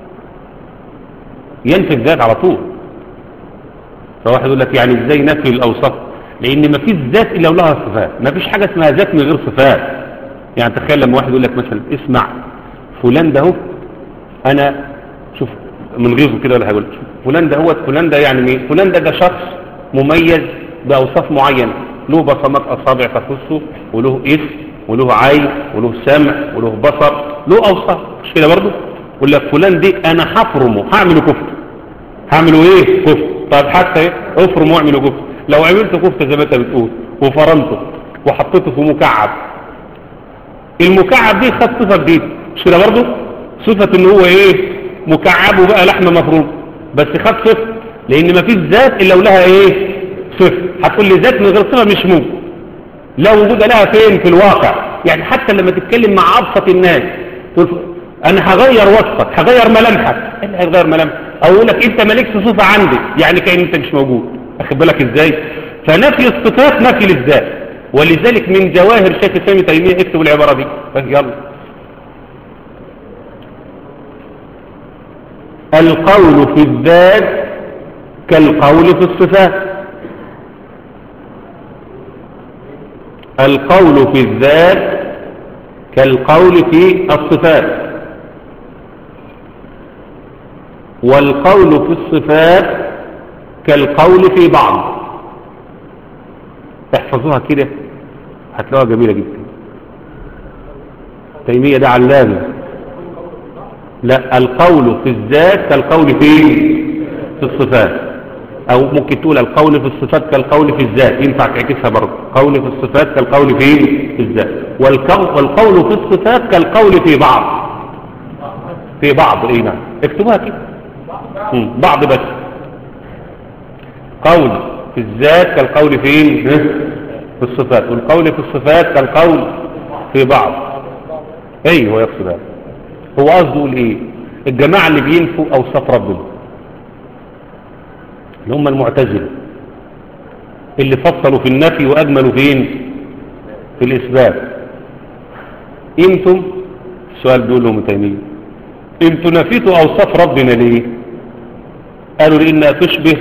ينفي الذات على طول فواحد يقول لك يعني ازاي نفي الأوصاف لأن ما فيش ذات إلا ولها صفات ما فيش حاجة اسمها ذات من غير صفات يعني تخيل لما واحد يقول لك مثلا اسمع فلان ده هو أنا شوف من غيره كده ولا هيقول فلان ده هو فلان ده يعني مين فلان ده ده شخص مميز بأوصاف معينة له بصمات أصابع تخصه وله اسم وله عين وله سمع وله بصر له أوصاف مش كده برضه يقول لك فلان دي أنا هفرمه هعمله كفته هعمله إيه كفته طب حتى إيه افرمه واعمله كفته لو عملت كفته زي ما أنت بتقول وفرمته وحطيته في مكعب المكعب دي خد صفة جديدة مش كده برضه صفة ان هو ايه مكعب وبقى لحمة مفروم بس خد صفة لان مفيش ذات الا ولها ايه صفة هتقول لي ذات من غير صفة مش ممكن لا وجود لها فين في الواقع يعني حتى لما تتكلم مع ابسط الناس تقول انا هغير وصفك هغير ملامحك ايه اللي هيغير ملامحك او يقول لك انت مالكش صفة عندي يعني كأن انت مش موجود اخد بالك ازاي فنفي الصفات نفي للذات ولذلك من جواهر شيخ الاسلام تيميه اكتبوا العباره دي يلا القول في الذات كالقول في الصفات القول في الذات كالقول في الصفات والقول في الصفات كالقول في بعض احفظوها كده هتلاقوها جميلة جدا تيمية ده علامة لا القول في الذات كالقول في في الصفات او ممكن تقول القول في الصفات كالقول في الذات ينفع تعكسها برضه قول في الصفات كالقول في في الذات والقول في الصفات كالقول في بعض في بعض ايه نعم اكتبوها كده بعض بس قول في الذات كالقول فين في الصفات والقول في الصفات كالقول في بعض ايوه يقصد هذا هو قصده يقول ايه الجماعه اللي بينفوا اوصاف ربنا اللي هم المعتزله اللي فصلوا في النفي واجملوا فين في الاثبات انتم السؤال بيقول لهم تيميه انتم نفيتوا اوصاف ربنا ليه قالوا لانها تشبه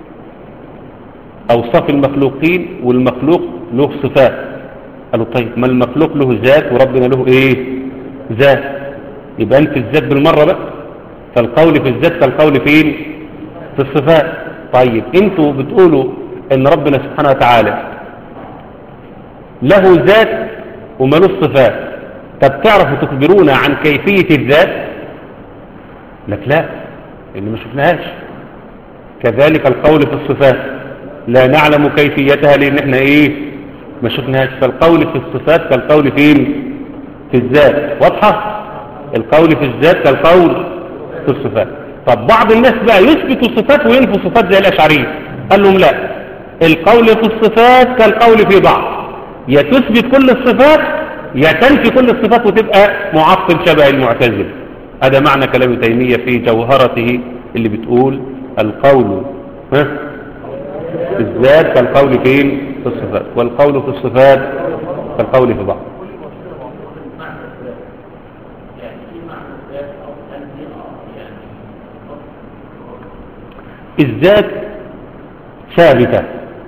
اوصاف المخلوقين والمخلوق له صفات قالوا طيب ما المخلوق له ذات وربنا له ايه ذات يبقى انت الذات بالمره بقى فالقول في الذات كالقول فين في الصفات طيب انتوا بتقولوا ان ربنا سبحانه وتعالى له ذات وملوش صفات طب تعرفوا تخبرونا عن كيفية الذات لك لا اللي ما شفناهاش كذلك القول في الصفات لا نعلم كيفيتها لان احنا ايه ما شفناهاش فالقول في الصفات كالقول فين في الذات واضحة القول في الذات كالقول في الصفات طب بعض الناس بقى يثبتوا الصفات وينفوا الصفات زي الاشعرية قال لهم لا القول في الصفات كالقول في بعض يا تثبت كل الصفات يا تنفي كل الصفات وتبقى معطل شبه المعتزل هذا معنى كلام تيمية في جوهرته اللي بتقول القول ها الذات كالقول فين في الصفات والقول في الصفات كالقول في بعض الذات ثابتة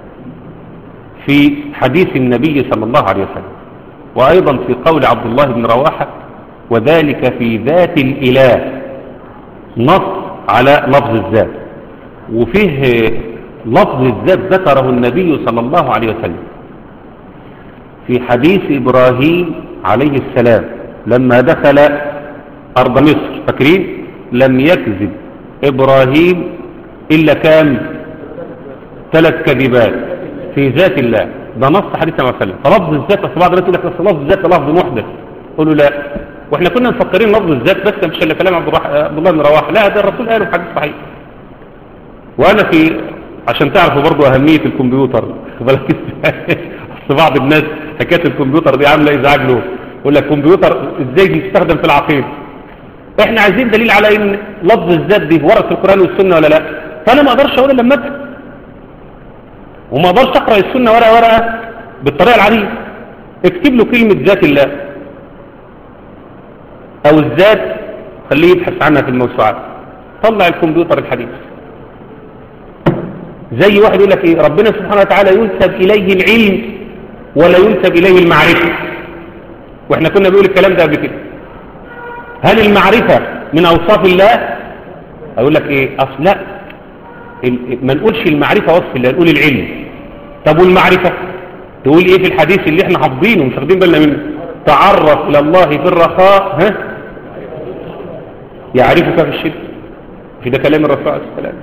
في حديث النبي صلى الله عليه وسلم وأيضا في قول عبد الله بن رواحة وذلك في ذات الإله نص على لفظ الذات وفيه لفظ الذات ذكره النبي صلى الله عليه وسلم في حديث إبراهيم عليه السلام لما دخل أرض مصر فاكرين لم يكذب إبراهيم إلا كان ثلاث كذبات في ذات الله ده نص حديث النبي صلى الله عليه وسلم فلفظ الذات بس بعض الناس يقول لك بس لفظ الذات لفظ محدث قولوا لا واحنا كنا مفكرين لفظ الذات بس مش الا كلام عبد, الرح... عبد الله بن رواحه لا ده الرسول قاله في حديث صحيح وانا في عشان تعرفوا برضو اهميه الكمبيوتر بالك اصل بعض الناس حكايه الكمبيوتر دي عامله ازعاج له يقول لك كمبيوتر ازاي بيستخدم في العقيده احنا عايزين دليل على ان لفظ الذات دي ورد في القران والسنه ولا لا فانا ما اقدرش اقول لما افهم وما اقدرش اقرا السنه ورقه ورقه بالطريقه العاديه اكتب له كلمه ذات الله او الذات خليه يبحث عنها في الموسوعات طلع الكمبيوتر الحديث زي واحد يقول لك ايه ربنا سبحانه وتعالى ينسب اليه العلم ولا ينسب اليه المعرفه واحنا كنا بنقول الكلام ده قبل كده هل المعرفه من اوصاف الله اقول لك ايه اصل لا ما نقولش المعرفه وصف الله نقول العلم طب والمعرفه تقول ايه في الحديث اللي احنا حافظينه مش واخدين بالنا منه تعرف الى الله في الرخاء ها يعرفك في الشرك في ده كلام الرسول عليه الصلاه والسلام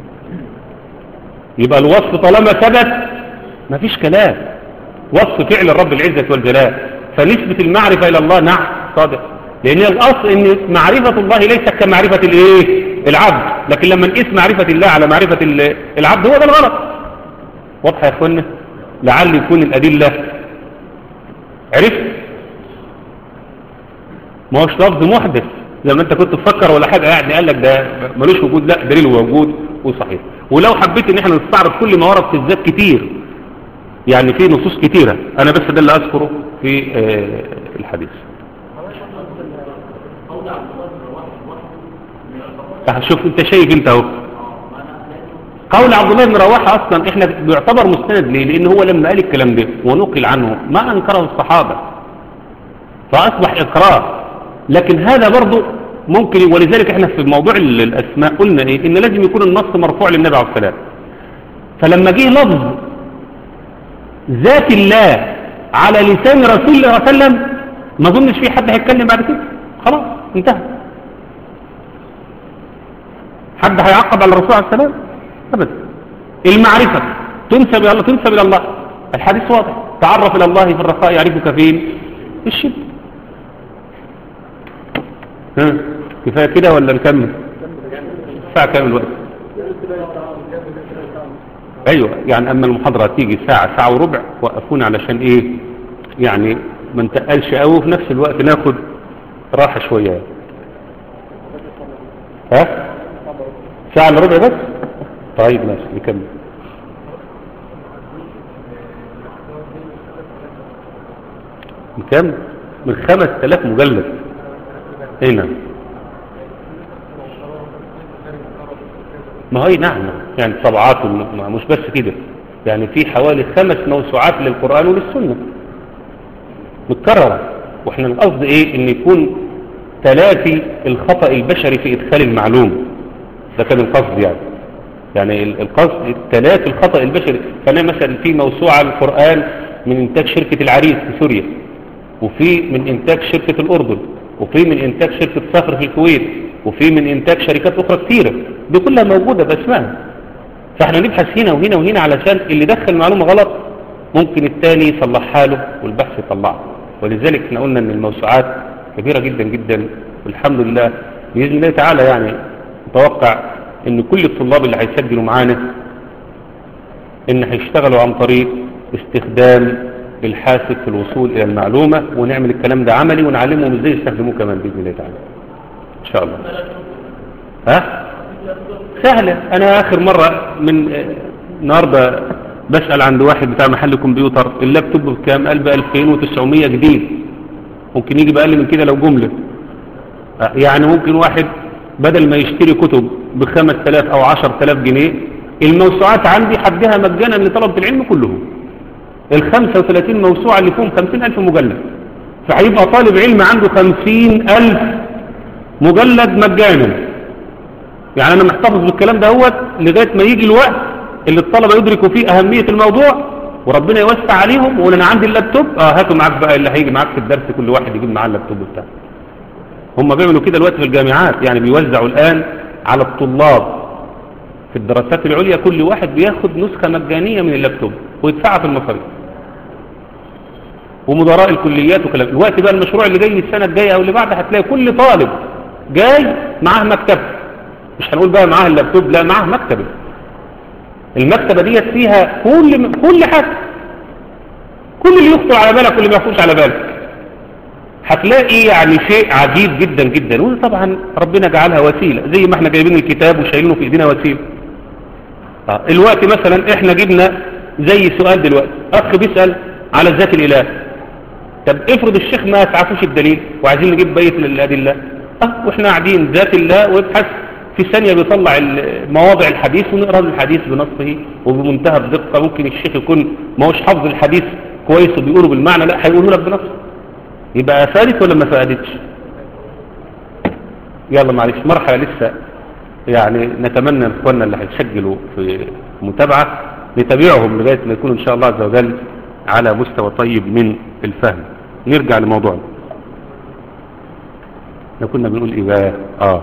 يبقى الوصف طالما ثبت مفيش كلام وصف فعل الرب العزة والجلال فنسبة المعرفة إلى الله نعم صادق لأن الأصل أن معرفة الله ليست كمعرفة الإيه العبد لكن لما نقيس معرفة الله على معرفة ال- العبد هو ده الغلط واضح يا أخوانا لعل يكون الأدلة عرفت ما هوش لفظ محدث زي ما انت كنت تفكر ولا حاجة قاعد قال لك ده ملوش وجود لا دليل موجود وصحيح ولو حبيت ان احنا نستعرض كل ما ورد في الذات كتير يعني في نصوص كتيرة انا بس ده اللي اذكره في آه، الحديث شوف انت شايف انت اهو قول عبد الله بن رواحه اصلا احنا بيعتبر مستند ليه لان هو لما قال الكلام ده ونقل عنه ما انكره الصحابه فاصبح اقرار لكن هذا برضه ممكن ولذلك احنا في موضوع ال- الاسماء قلنا ايه ان لازم يكون النص مرفوع للنبي عليه الصلاه والسلام فلما جه لفظ ذات الله على لسان رسول الله صلى الله عليه وسلم ما اظنش في حد هيتكلم بعد كده خلاص انتهى حد هيعقب على الرسول عليه السلام ابدا المعرفه تنسب الى الله تنسب الى الله الحديث واضح تعرف الى الله في الرخاء يعرفك فين في الشده ها كفايه كده ولا نكمل ساعه كام الوقت ايوه يعني اما المحاضره تيجي ساعه ساعه وربع وقفونا علشان ايه يعني ما نتقلش قوي وفي نفس الوقت ناخد راحه شويه ها ساعه الا ربع بس طيب ماشي نكمل نكمل من 5000 مجلد هنا ما هي نعم يعني طبعات وم- مش بس كده يعني في حوالي خمس موسوعات للقرآن وللسنة متكررة واحنا القصد ايه ان يكون تلافي الخطأ البشري في ادخال المعلومة ده كان القصد يعني يعني ال- القصد تلافي الخطأ البشري فانا مثلا في موسوعة القرآن من انتاج شركة العريس في سوريا وفي من انتاج شركة الاردن وفي من انتاج شركة صخر في الكويت وفي من انتاج شركات اخرى كثيرة دي كلها موجودة باسمها فاحنا نبحث هنا وهنا وهنا علشان اللي دخل معلومة غلط ممكن التاني يصلحها له والبحث يطلعها ولذلك احنا قلنا ان الموسوعات كبيرة جدا جدا والحمد لله بإذن الله تعالى يعني متوقع ان كل الطلاب اللي هيسجلوا معانا ان هيشتغلوا عن طريق استخدام الحاسب في الوصول الى المعلومة ونعمل الكلام ده عملي ونعلمهم ازاي يستخدموه كمان بإذن الله تعالى ان شاء الله ها سهلة انا اخر مرة من آه، النهاردة بسأل عند واحد بتاع محل كمبيوتر اللابتوب بكام قال ب 2900 جديد ممكن يجي بأقل من كده لو جملة آه، يعني ممكن واحد بدل ما يشتري كتب ب 5000 او 10000 جنيه الموسوعات عندي حدها مجانا لطلبة العلم كلهم ال 35 موسوعة اللي فيهم 50000 مجلد فهيبقى طالب علم عنده 50000 مجلد مجانا يعني انا محتفظ بالكلام ده هوت لغايه ما يجي الوقت اللي الطلبه يدركوا فيه اهميه الموضوع وربنا يوسع عليهم ويقول انا عندي اللابتوب اه هاتوا معاك بقى اللي هيجي معاك في الدرس كل واحد يجيب معاه اللابتوب بتاعه هم بيعملوا كده دلوقتي في الجامعات يعني بيوزعوا الان على الطلاب في الدراسات العليا كل واحد بياخد نسخه مجانيه من اللابتوب ويدفعها في المصاريف ومدراء الكليات وكلام الوقت بقى المشروع اللي جاي السنه الجايه او اللي بعدها هتلاقي كل طالب جاي معاه مكتبه مش هنقول بقى معاه اللابتوب لا معاه مكتبه المكتبه ديت فيها كل كل حاجه كل اللي يخطر على بالك واللي ما يخطرش على بالك هتلاقي يعني شيء عجيب جدا جدا وطبعا ربنا جعلها وسيله زي ما احنا جايبين الكتاب وشايلينه في ايدينا وسيله آه، الوقت مثلا احنا جبنا زي سؤال دلوقتي اخ بيسال على ذات الاله طب افرض الشيخ ما تعرفوش الدليل وعايزين نجيب بيت الادله اه واحنا قاعدين ذات الله ويبحث في ثانيه بيطلع ال- مواضع الحديث ونقرا الحديث بنصه وبمنتهى الدقه ممكن الشيخ يكون ما هوش حافظ الحديث كويس وبيقوله بالمعنى لا هيقوله لك بنصه يبقى فادت ولا ما فادتش يلا معلش مرحله لسه يعني نتمنى من اخواننا اللي هيسجلوا في متابعه نتابعهم لغايه ما يكونوا ان شاء الله عز وجل على مستوى طيب من الفهم نرجع لموضوعنا احنا كنا بنقول ايه بقى اه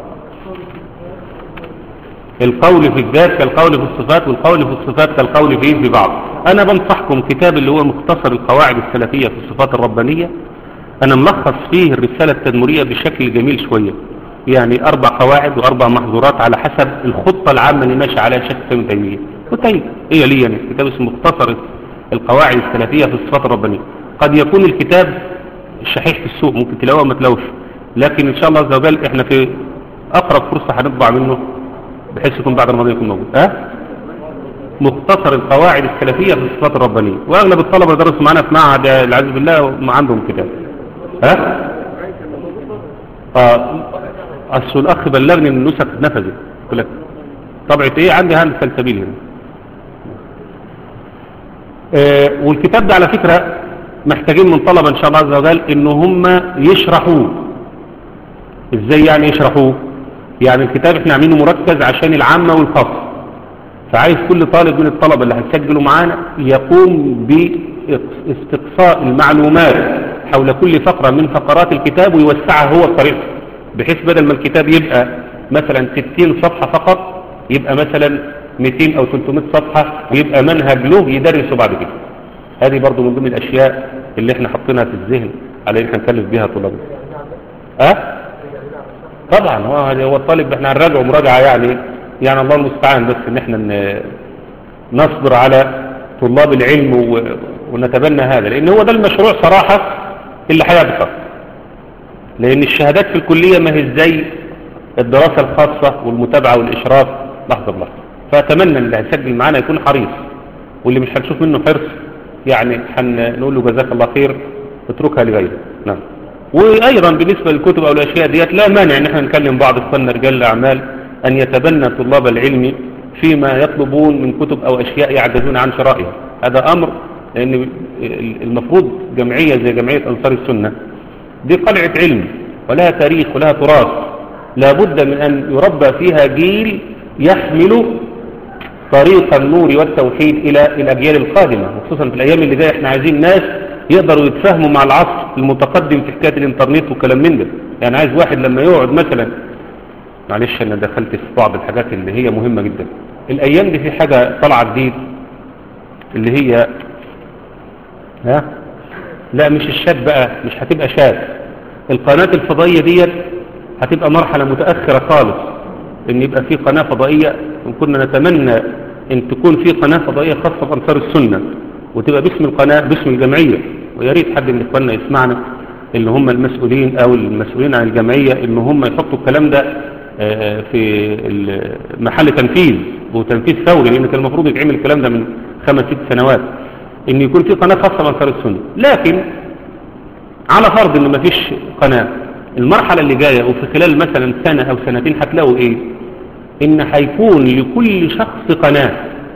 القول في الذات كالقول في الصفات والقول في الصفات كالقول فيه في بعض انا بنصحكم كتاب اللي هو مختصر القواعد السلفية في الصفات الربانية انا ملخص فيه الرسالة التدمرية بشكل جميل شوية يعني اربع قواعد واربع محظورات على حسب الخطة العامة اللي ماشي عليها شيخ ابن تيمية وتيم هي لي يعني كتاب اسمه مختصر القواعد السلفية في الصفات الربانية قد يكون الكتاب شحيح في السوق ممكن تلاقوه ما تلاقوش لكن ان شاء الله عز وجل احنا في اقرب فرصة هنطبع منه بحيث يكون بعد رمضان يكون موجود ها أه؟ مختصر القواعد السلفية في الصفات الربانية واغلب الطلبة اللي درسوا معانا في معهد العزيز بالله ما عندهم كتاب ها اه اصل الاخ بلغني ان النسخ اتنفذت قلت لك طبعة ايه عندي هاند سلسبيل هنا آه والكتاب ده على فكرة محتاجين من طلبة ان شاء الله عز وجل ان هم يشرحوه ازاي يعني يشرحوه يعني الكتاب احنا عاملينه مركز عشان العامة والخاصة فعايز كل طالب من الطلبة اللي هتسجلوا معانا يقوم باستقصاء المعلومات حول كل فقرة من فقرات الكتاب ويوسعها هو بطريقته بحيث بدل ما الكتاب يبقى مثلا 60 صفحة فقط يبقى مثلا 200 او 300 صفحة ويبقى منهج له يدرسه بعد كده هذه برضو من ضمن الاشياء اللي احنا حطيناها في الذهن على ان احنا نكلف بيها طلابنا اه طبعا هو هو الطالب احنا هنراجعه مراجعة يعني يعني الله المستعان بس ان احنا نصبر على طلاب العلم ونتبنى هذا لان هو ده المشروع صراحة اللي هيبقى لان الشهادات في الكلية ما هي زي الدراسة الخاصة والمتابعة والاشراف لحظة بلحظة فاتمنى اللي هيسجل معانا يكون حريص واللي مش هنشوف منه حرص يعني هنقول له جزاك الله خير اتركها لغيره نعم وايضا بالنسبة للكتب او الاشياء ديت لا مانع ان احنا نكلم بعض اخواننا رجال الاعمال ان يتبنى طلاب العلم فيما يطلبون من كتب او اشياء يعجزون عن شرائها هذا امر لان المفروض جمعية زي جمعية انصار السنة دي قلعة علم ولها تاريخ ولها تراث لابد من ان يربى فيها جيل يحمل طريق النور والتوحيد الى الاجيال القادمة خصوصا في الايام اللي جايه احنا عايزين ناس يقدروا يتفاهموا مع العصر المتقدم في حكاية الانترنت وكلام من ده يعني عايز واحد لما يقعد مثلا معلش انا دخلت في بعض الحاجات اللي هي مهمة جدا الايام دي في حاجة طالعة جديد اللي هي ها لا مش الشات بقى مش هتبقى شات القناة الفضائية ديت هتبقى مرحلة متأخرة خالص ان يبقى في قناة فضائية كنا نتمنى ان تكون في قناة فضائية خاصة بانصار السنة وتبقى باسم القناة باسم الجمعية ويا ريت حد من اخواننا يسمعنا اللي هم المسؤولين او المسؤولين عن الجمعية ان هم يحطوا الكلام ده في محل تنفيذ وتنفيذ فوري لان كان المفروض يتعمل الكلام ده من خمس ست سنوات ان يكون في قناة خاصة بانصار السنة لكن على فرض ان مفيش قناة المرحلة اللي جاية وفي خلال مثلا سنة او سنتين هتلاقوا ايه ان هيكون لكل شخص قناة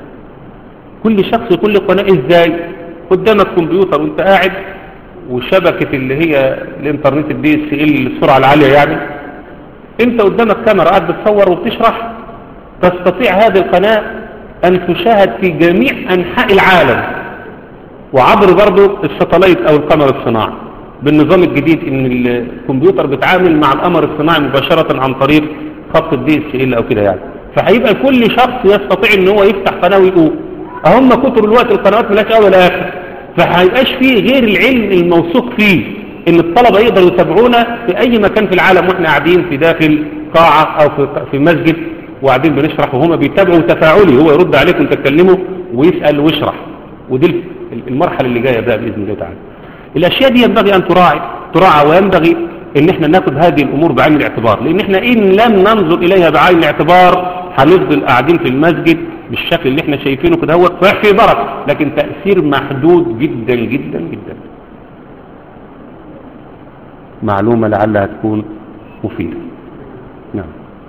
كل شخص يكون له قناة ازاي قدامك كمبيوتر وانت قاعد وشبكة اللي هي الانترنت الدي اس ال السرعة العالية يعني انت قدامك كاميرا قاعد بتصور وبتشرح تستطيع هذه القناة ان تشاهد في جميع انحاء العالم وعبر برضو الساتلايت او القمر الصناعي بالنظام الجديد ان الكمبيوتر بيتعامل مع القمر الصناعي مباشرة عن طريق خط الدي اس ال او كده يعني فهيبقى كل شخص يستطيع ان هو يفتح قناة ويقول اهم كتر الوقت القنوات ملاش اول اخر فهيبقاش فيه غير العلم الموثوق فيه ان الطلبة يقدروا يتابعونا في اي مكان في العالم واحنا قاعدين في داخل قاعة او في في مسجد وقاعدين بنشرح وهما بيتابعوا تفاعلي هو يرد عليكم تتكلموا ويسأل ويشرح ودي المرحلة اللي جاية بقى بإذن الله تعالى الاشياء دي ينبغي ان تراعي تراعى وينبغي ان احنا ناخد هذه الامور بعين الاعتبار لان احنا ان لم ننظر اليها بعين الاعتبار هنفضل قاعدين في المسجد بالشكل اللي احنا شايفينه كده هو صحيح في بركه لكن تأثير محدود جدا جدا جدا معلومة لعلها تكون مفيدة نعم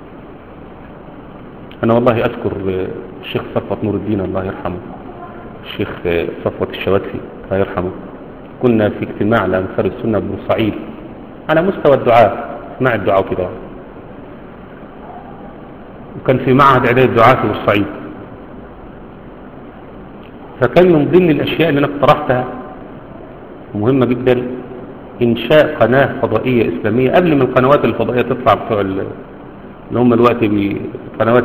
أنا والله أذكر الشيخ صفوة نور الدين الله يرحمه الشيخ صفوة الشواتفي الله يرحمه كنا في اجتماع لأنصار السنة بورسعيد على مستوى الدعاء مع الدعاء كده وكان في معهد إعداد الدعاء في بورسعيد فكان من ضمن الأشياء اللي أنا اقترحتها مهمة جدا إنشاء قناة فضائية إسلامية قبل ما القنوات الفضائية تطلع بتوع ال- اللي هم الوقت بالقنوات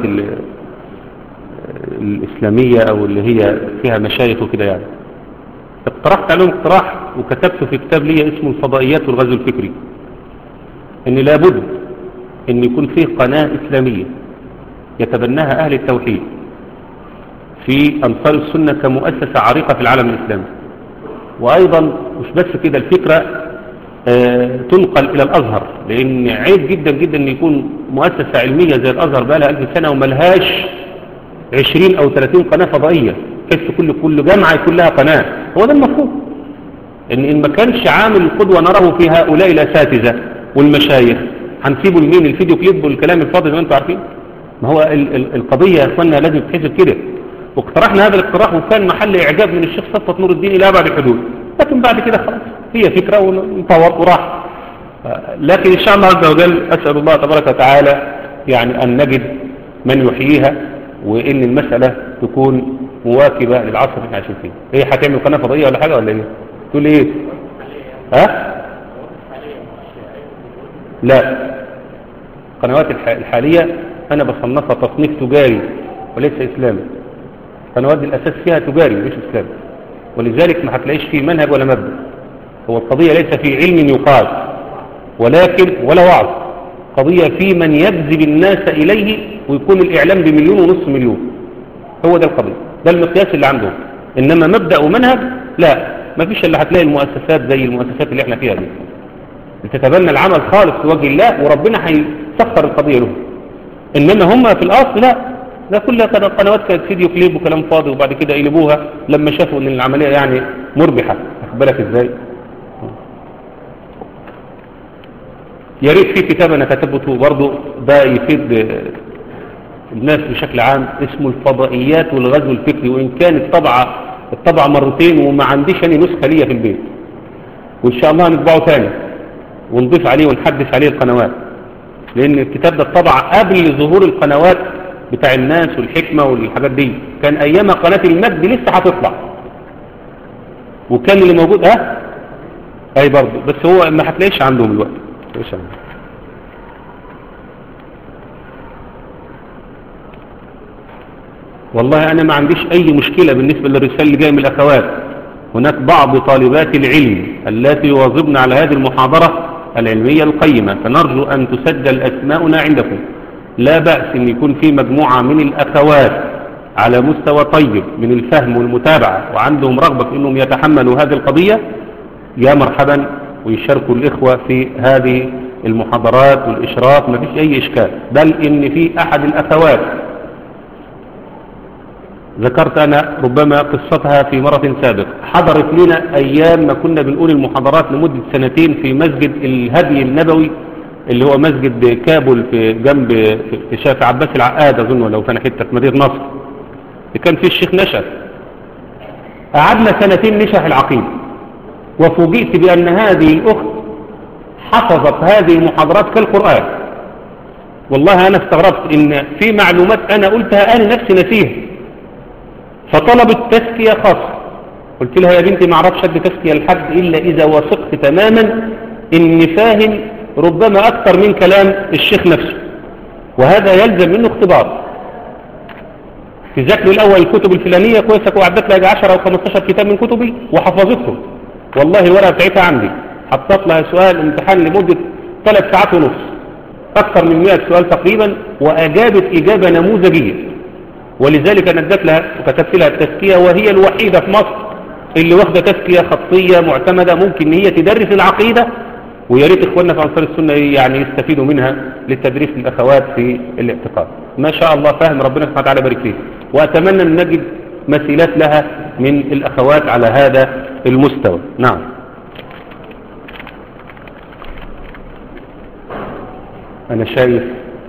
الإسلامية أو اللي هي فيها مشايخ وكده يعني اقترحت عليهم اقتراح وكتبته في كتاب لي اسمه الفضائيات والغزو الفكري ان لابد ان يكون فيه قناة اسلامية يتبناها اهل التوحيد في انصار السنة كمؤسسة عريقة في العالم الاسلامي وايضا مش بس كده الفكرة آه، تنقل الى الازهر لان عيب جدا جدا ان يكون مؤسسة علمية زي الازهر بقى لها الف سنة وملهاش 20 او 30 قناة فضائية كيف كل كل جامعة يكون لها قناة هو ده المفروض ان ان ما كانش عامل القدوة نراه في هؤلاء الاساتذة والمشايخ هنسيبه لمين الفيديو كليب والكلام الفاضي زي ما انتم عارفين ما هو ال ال القضية يا اخوانا لازم تتحسب كده واقترحنا هذا الاقتراح وكان محل اعجاب من الشيخ صفة نور الدين الى ابعد الحدود لكن بعد كده خلاص هي فكرة ونطور وراح لكن ان شاء الله عز وجل اسال الله تبارك وتعالى يعني ان نجد من يحييها وان المسألة تكون مواكبة للعصر اللي احنا عايشين فيه هي هتعمل قناة فضائية ولا حاجة ولا ايه تقول ايه ها لا القنوات الح- الحالية انا بصنفها تصنيف تجاري وليس اسلامي القنوات دي الاساس فيها تجاري مش اسلامي ولذلك ما هتلاقيش فيه منهج ولا مبدأ هو القضية ليس في علم يقال ولكن ولا وعظ قضية في من يجذب الناس إليه ويكون الإعلام بمليون ونصف مليون هو ده القضية ده المقياس اللي عندهم إنما مبدأ ومنهج لا ما فيش إلا هتلاقي المؤسسات زي المؤسسات اللي احنا فيها دي بتتبنى العمل خالص لوجه الله وربنا هيسخر القضية له إنما هم في الأصل لا ده كلها كان قنوات كانت فيديو كليب وكلام فاضي وبعد كده قلبوها لما شافوا ان العملية يعني مربحة واخد بالك ازاي يا ريت في كتاب انا كتبته برضه ده يفيد آه، الناس بشكل عام اسمه الفضائيات والغزو الفكري وان كان الطبعة الطبعة مرتين وما عنديش انا نسخة ليا في البيت وان شاء الله هنطبعه تاني ونضيف عليه ونحدث عليه القنوات لان الكتاب ده طبع قبل ظهور القنوات بتاع الناس والحكمة والحاجات دي كان ايام قناة المجد لسه هتطلع وكان اللي موجود اه اي برضه بس هو ما هتلاقيش عندهم الوقت ايش عندهم والله انا ما عنديش اي مشكلة بالنسبة للرسالة اللي جاية من الاخوات هناك بعض طالبات العلم التي يواظبن على هذه المحاضرة العلمية القيمة فنرجو أن تسجل أسماؤنا عندكم لا بأس أن يكون في مجموعة من الأخوات على مستوى طيب من الفهم والمتابعة وعندهم رغبة في أنهم يتحملوا هذه القضية يا مرحبا ويشاركوا الإخوة في هذه المحاضرات والإشراف ما فيش أي إشكال بل إن في أحد الأخوات ذكرت أنا ربما قصتها في مرة سابقة حضرت لنا أيام ما كنا بنقول المحاضرات لمدة سنتين في مسجد الهدي النبوي اللي هو مسجد كابل في جنب في شارع عباس العقاد أظن لو كان حتة في مدينة نصر اللي كان فيه الشيخ نشأ قعدنا سنتين نشرح العقيدة وفوجئت بأن هذه الأخت حفظت هذه المحاضرات كالقرآن والله أنا استغربت إن في معلومات أنا قلتها أنا نفسي نسيها فطلبت تزكية خاصة قلت لها يا بنتي ما اعرفش ادي تزكية لحد إلا إذا وثقت تماما إني فاهم ربما أكثر من كلام الشيخ نفسه وهذا يلزم منه اختبار تذاكر الأول الكتب الفلانية كويسة وعدت لها 10 أو 15 كتاب من كتبي وحفظتهم والله الورقة بتاعتها عندي حطيت لها سؤال امتحان لمدة ثلاث ساعات ونص أكثر من 100 سؤال تقريبا وأجابت إجابة نموذجية ولذلك أنا اديت لها وكتبت لها التزكية وهي الوحيدة في مصر اللي واخدة تزكية خطية معتمدة ممكن ان هي تدرس العقيدة ويا ريت اخواننا في انصار السنة يعني يستفيدوا منها للتدريس للاخوات في الاعتقاد ما شاء الله فاهم ربنا سبحانه وتعالى يبارك فيه واتمنى ان نجد مثيلات لها من الاخوات على هذا المستوى نعم انا شايف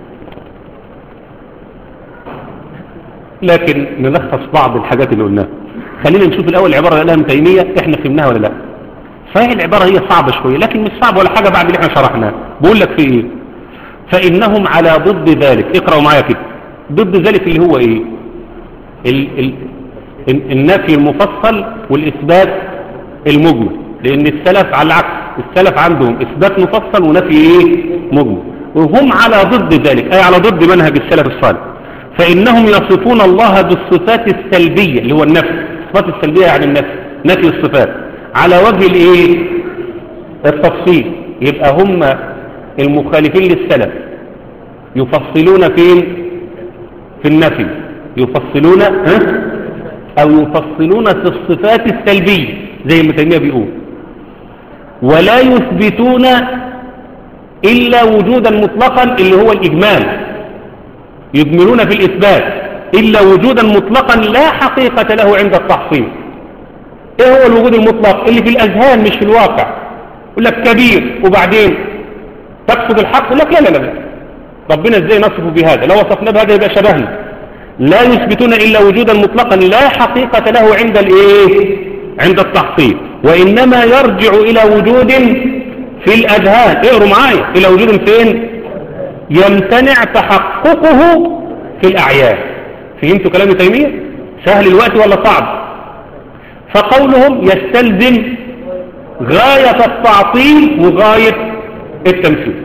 لكن نلخص بعض الحاجات اللي قلناها خلينا نشوف الأول العبارة اللي قالها ابن تيمية احنا فهمناها ولا لا فهي العبارة هي صعبة شوية لكن مش صعبة ولا حاجة بعد اللي احنا شرحناه بقول لك في ايه فإنهم على ضد ذلك اقرأوا معايا كده ضد ذلك اللي هو ايه ال ال النفي المفصل والإثبات المجمل لان السلف على العكس السلف عندهم اثبات مفصل ونفي ايه مجمل وهم على ضد ذلك اي على ضد منهج السلف الصالح فانهم يصفون الله بالصفات السلبيه اللي هو النفي الصفات السلبيه يعني النفي نفي الصفات على وجه الايه التفصيل يبقى هم المخالفين للسلف يفصلون فين في النفي يفصلون ها او يفصلون في الصفات السلبية زي ما تيمية بيقول ولا يثبتون الا وجودا مطلقا اللي هو الاجمال يجملون في الاثبات الا وجودا مطلقا لا حقيقة له عند التحصيل ايه هو الوجود المطلق اللي في الاذهان مش في الواقع يقول لك كبير وبعدين تقصد الحق يقول لك لا لا لا ربنا ازاي نصفه بهذا لو وصفنا بهذا يبقى شبهنا لا يثبتون الا وجودا مطلقا لا حقيقة له عند الايه عند التحصيل وانما يرجع الى وجود في الاذهان اقروا معايا الى وجود فين يمتنع تحققه في الاعيان فهمتوا كلام تيمية سهل الوقت ولا صعب فقولهم يستلزم غاية التعطيل وغاية التمثيل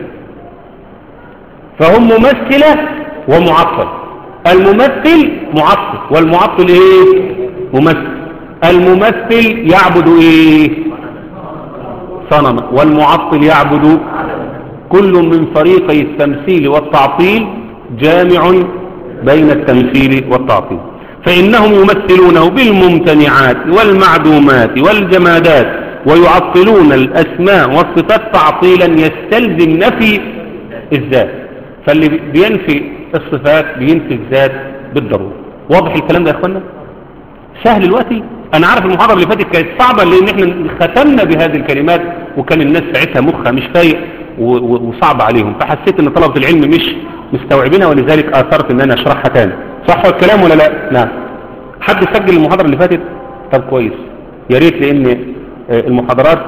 فهم ممثلة ومعطل الممثل معطل والمعطل ايه ممثل الممثل يعبد ايه صنما والمعطل يعبد كل من فريقي التمثيل والتعطيل جامع بين التمثيل والتعطيل فإنهم يمثلونه بالممتنعات والمعدومات والجمادات ويعطلون الأسماء والصفات تعطيلا يستلزم نفي الذات فاللي بينفي الصفات بينفي الذات بالضرورة واضح الكلام ده يا اخوانا سهل دلوقتي انا عارف المحاضرة اللي فاتت كانت صعبة لان احنا ختمنا بهذه الكلمات وكان الناس ساعتها مخها مش فايق وصعب عليهم فحسيت ان طلبة العلم مش مستوعبينها ولذلك اثرت ان انا اشرحها تاني صح الكلام ولا لا نعم حد سجل المحاضرة اللي فاتت طب كويس يا ريت لان المحاضرات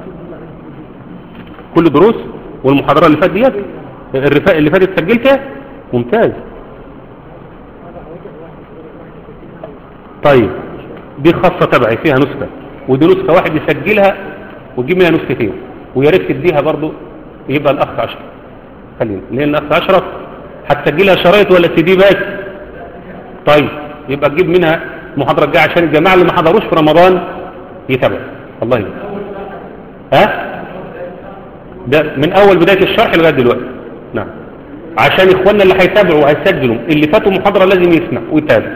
كل دروس والمحاضرة اللي فاتت ديت الرفاق اللي فاتت سجلتها ممتاز طيب دي خاصة تبعي فيها نسخة ودي نسخة واحد يسجلها وتجيب منها نسختين ويا ريت تديها برضو يبقى الاخ اشرف خلينا لان الاخ اشرف هتسجلها شرايط ولا سي دي بس طيب يبقى تجيب منها محاضرة الجاية عشان الجماعة اللي ما حضروش في رمضان يتابعوا الله يبقى ها ده من اول بداية الشرح لغاية دلوقتي نعم عشان اخواننا اللي هيتابعوا وهيسجلوا اللي فاتوا محاضرة لازم يسمع ويتابع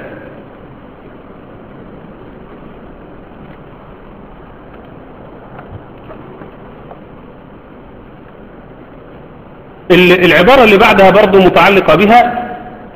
العبارة اللي بعدها برضو متعلقة بها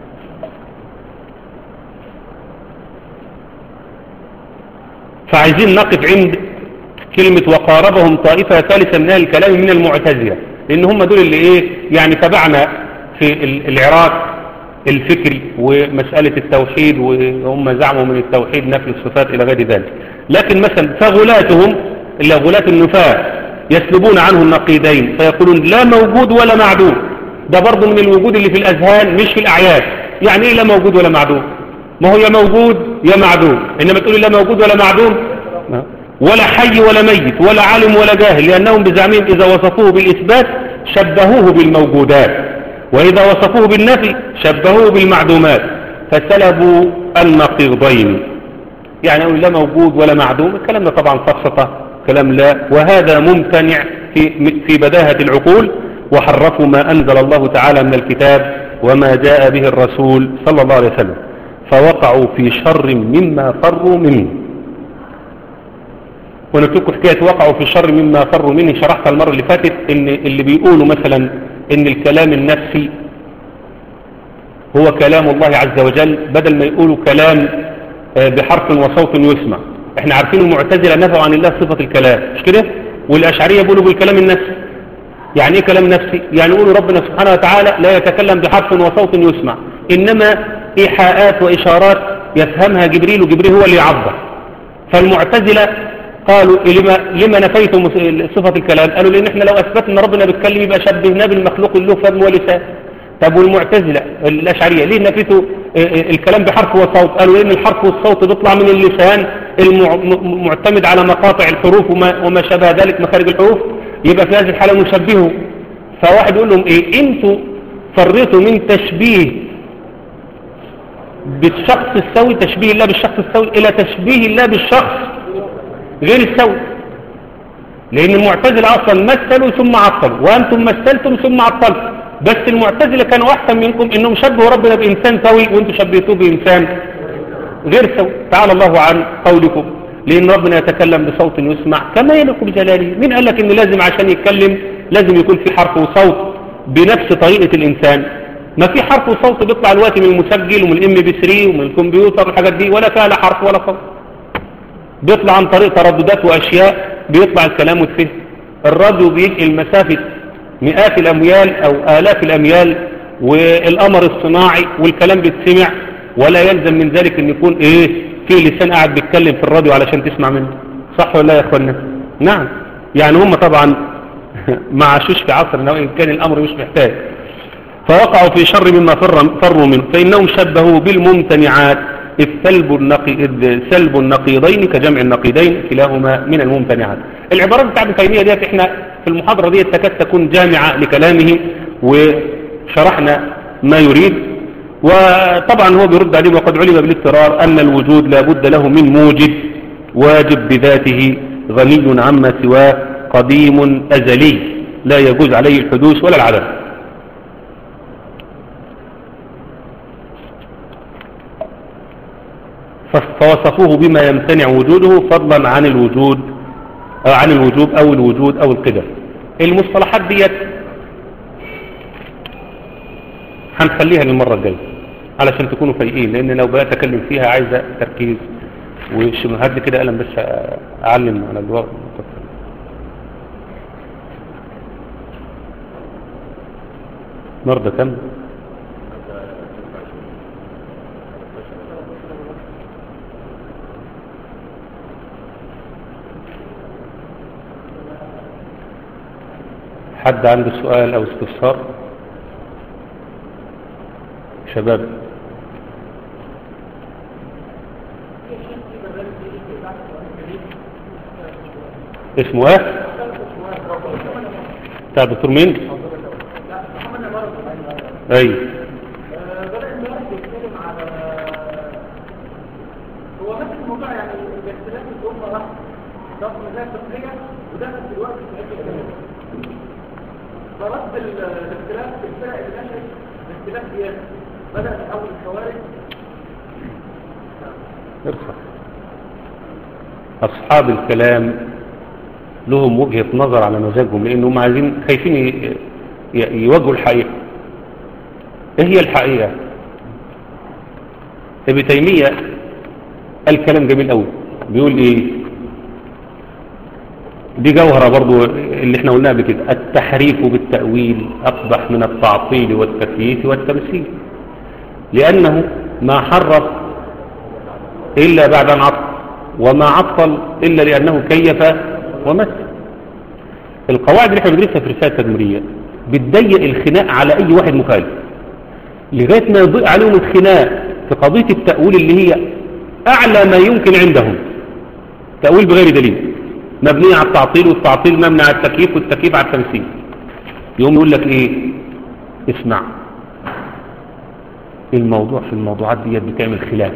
فعايزين نقف عند كلمة وقاربهم طائفة ثالثة من أهل الكلام من المعتزلة لأن هم دول اللي إيه يعني تبعنا في العراق الفكري ومسألة التوحيد وهم زعموا من التوحيد نفي الصفات إلى غير ذلك لكن مثلا فغلاتهم اللي غلاة النفاة يسلبون عنه النقيدين فيقولون لا موجود ولا معدوم ده برضه من الوجود اللي في الأذهان مش في الأعياد يعني إيه لا موجود ولا معدوم ما هو يا موجود يا معدوم إنما تقولي لا موجود ولا معدوم ولا حي ولا ميت ولا عالم ولا جاهل لأنهم بزعمهم إذا وصفوه بالإثبات شبهوه بالموجودات وإذا وصفوه بالنفي شبهوه بالمعدومات فسلبوا النقيضين يعني لا موجود ولا معدوم الكلام ده طبعا فلسفة كلام لا وهذا ممتنع في, في بداهة العقول وحرفوا ما أنزل الله تعالى من الكتاب وما جاء به الرسول صلى الله عليه وسلم فوقعوا في شر مما فروا منه ونتركوا حكاية وقعوا في شر مما فروا منه شرحتها المرة اللي فاتت ان اللي بيقولوا مثلا ان الكلام النفسي هو كلام الله عز وجل بدل ما يقولوا كلام بحرف وصوت يسمع احنا عارفين المعتزلة نفوا عن الله صفة الكلام مش كده والاشعرية بيقولوا بالكلام النفسي يعني ايه كلام نفسي يعني يقولوا ربنا سبحانه وتعالى لا يتكلم بحرف وصوت يسمع انما ايحاءات واشارات يفهمها جبريل وجبريل هو اللي يعبر فالمعتزلة قالوا لما, لما نفيتم صفة الكلام قالوا لان احنا لو اثبتنا ربنا بيتكلم يبقى شبهناه بالمخلوق له فم ولسان طب والمعتزلة الاشعرية ليه نفيتوا الكلام بحرف وصوت قالوا لان الحرف والصوت بيطلع من اللسان المعتمد على مقاطع الحروف وما, وما شابه ذلك مخارج الحروف يبقى في هذه الحالة نشبهه فواحد يقول لهم ايه انتوا فرطوا من تشبيه بالشخص السوي تشبيه الله بالشخص السوي الى تشبيه الله بالشخص غير السوي لان المعتزله اصلا مثلوا ثم عطلوا وانتم مثلتم ثم عطلتم بس المعتزله كانوا احسن منكم انهم شبهوا ربنا بانسان سوي وانتم شبهتوه بانسان غير سوي تعالى الله عن قولكم لان ربنا يتكلم بصوت يسمع كما يليق بجلاله مين قال لك ان لازم عشان يتكلم لازم يكون في حرف وصوت بنفس طريقه الانسان ما في حرف وصوت بيطلع الوقت من المسجل ومن الام بي 3 ومن الكمبيوتر والحاجات دي ولا فيها لا حرف ولا صوت بيطلع عن طريق ترددات واشياء بيطلع الكلام وتفهم الراديو بينقل مسافة مئات الاميال او الاف الاميال والقمر الصناعي والكلام بيتسمع ولا يلزم من ذلك ان يكون ايه في لسان قاعد بيتكلم في الراديو علشان تسمع منه صح ولا لا يا اخوانا نعم يعني هم طبعا ما عاشوش في عصرنا وان كان الامر مش محتاج فوقعوا في شر مما فروا منه فانهم شبهوا بالممتنعات إذ سلب, النقي إذ سلب النقيضين كجمع النقيضين كلاهما من الممتنعات العبارات بتاعت ابن تيمية ديت احنا في المحاضرة ديت تكاد تكون جامعة لكلامه وشرحنا ما يريد وطبعا هو بيرد عليه وقد علم بالاضطرار أن الوجود لا بد له من موجد واجب بذاته غني عما سواه قديم أزلي لا يجوز عليه الحدوث ولا العدم فوصفوه بما يمتنع وجوده فضلا عن الوجود أو عن الوجوب أو الوجود أو القدر المصطلحات ديت هنخليها للمرة الجاية علشان تكونوا فايقين لأن لو بقى أتكلم فيها عايزة تركيز وهات لي كده قلم بس أعلم على الوقت مرضى كم؟ حد عنده سؤال او استفسار شباب اسمه ايه بتاع دكتور مين اي هو نفس الموضوع يعني الاختلاف الامه واحد ضغط مزاج فكريه وده نفس الوقت في حته الكلام فرد الاختلاف في الفرق اللي نشأت الاختلاف زيادة بدأ من أول الخوارج ارفع أصحاب الكلام لهم وجهة نظر على مزاجهم لأنهم عايزين خايفين ي- ي- يواجهوا الحقيقة ايه هي الحقيقة ابن تيمية قال كلام جميل قوي بيقول ايه دي جوهرة برضو اللي احنا قلناها قبل كده التحريف بالتأويل أقبح من التعطيل والتكييف والتمثيل لأنه ما حرف إلا بعد أن عطل وما عطل إلا لأنه كيف ومثل القواعد اللي احنا بندرسها في رسالة تدميرية بتضيق الخناق على أي واحد مخالف لغاية ما يضيق عليهم الخناق في قضية التأويل اللي هي أعلى ما يمكن عندهم تأويل بغير دليل مبنية على التعطيل والتعطيل مبني على التكييف والتكييف على التمثيل يقوم يقول لك ايه اسمع الموضوع في الموضوعات دي بتعمل خلاف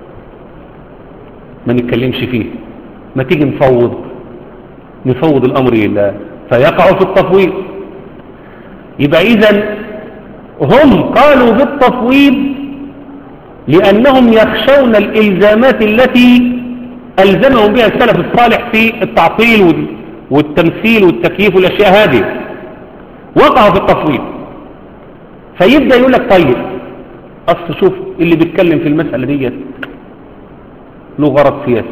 ما نتكلمش فيه ما تيجي نفوض نفوض الامر لله فيقع في التفويض يبقى اذا هم قالوا بالتفويض لانهم يخشون الالزامات التي ألزمهم بها السلف الصالح في التعطيل وال- والتمثيل والتكييف والأشياء هذه وقعوا في التفويض فيبدأ يقول لك طيب أصل شوف اللي بيتكلم في المسألة دي له غرض سياسي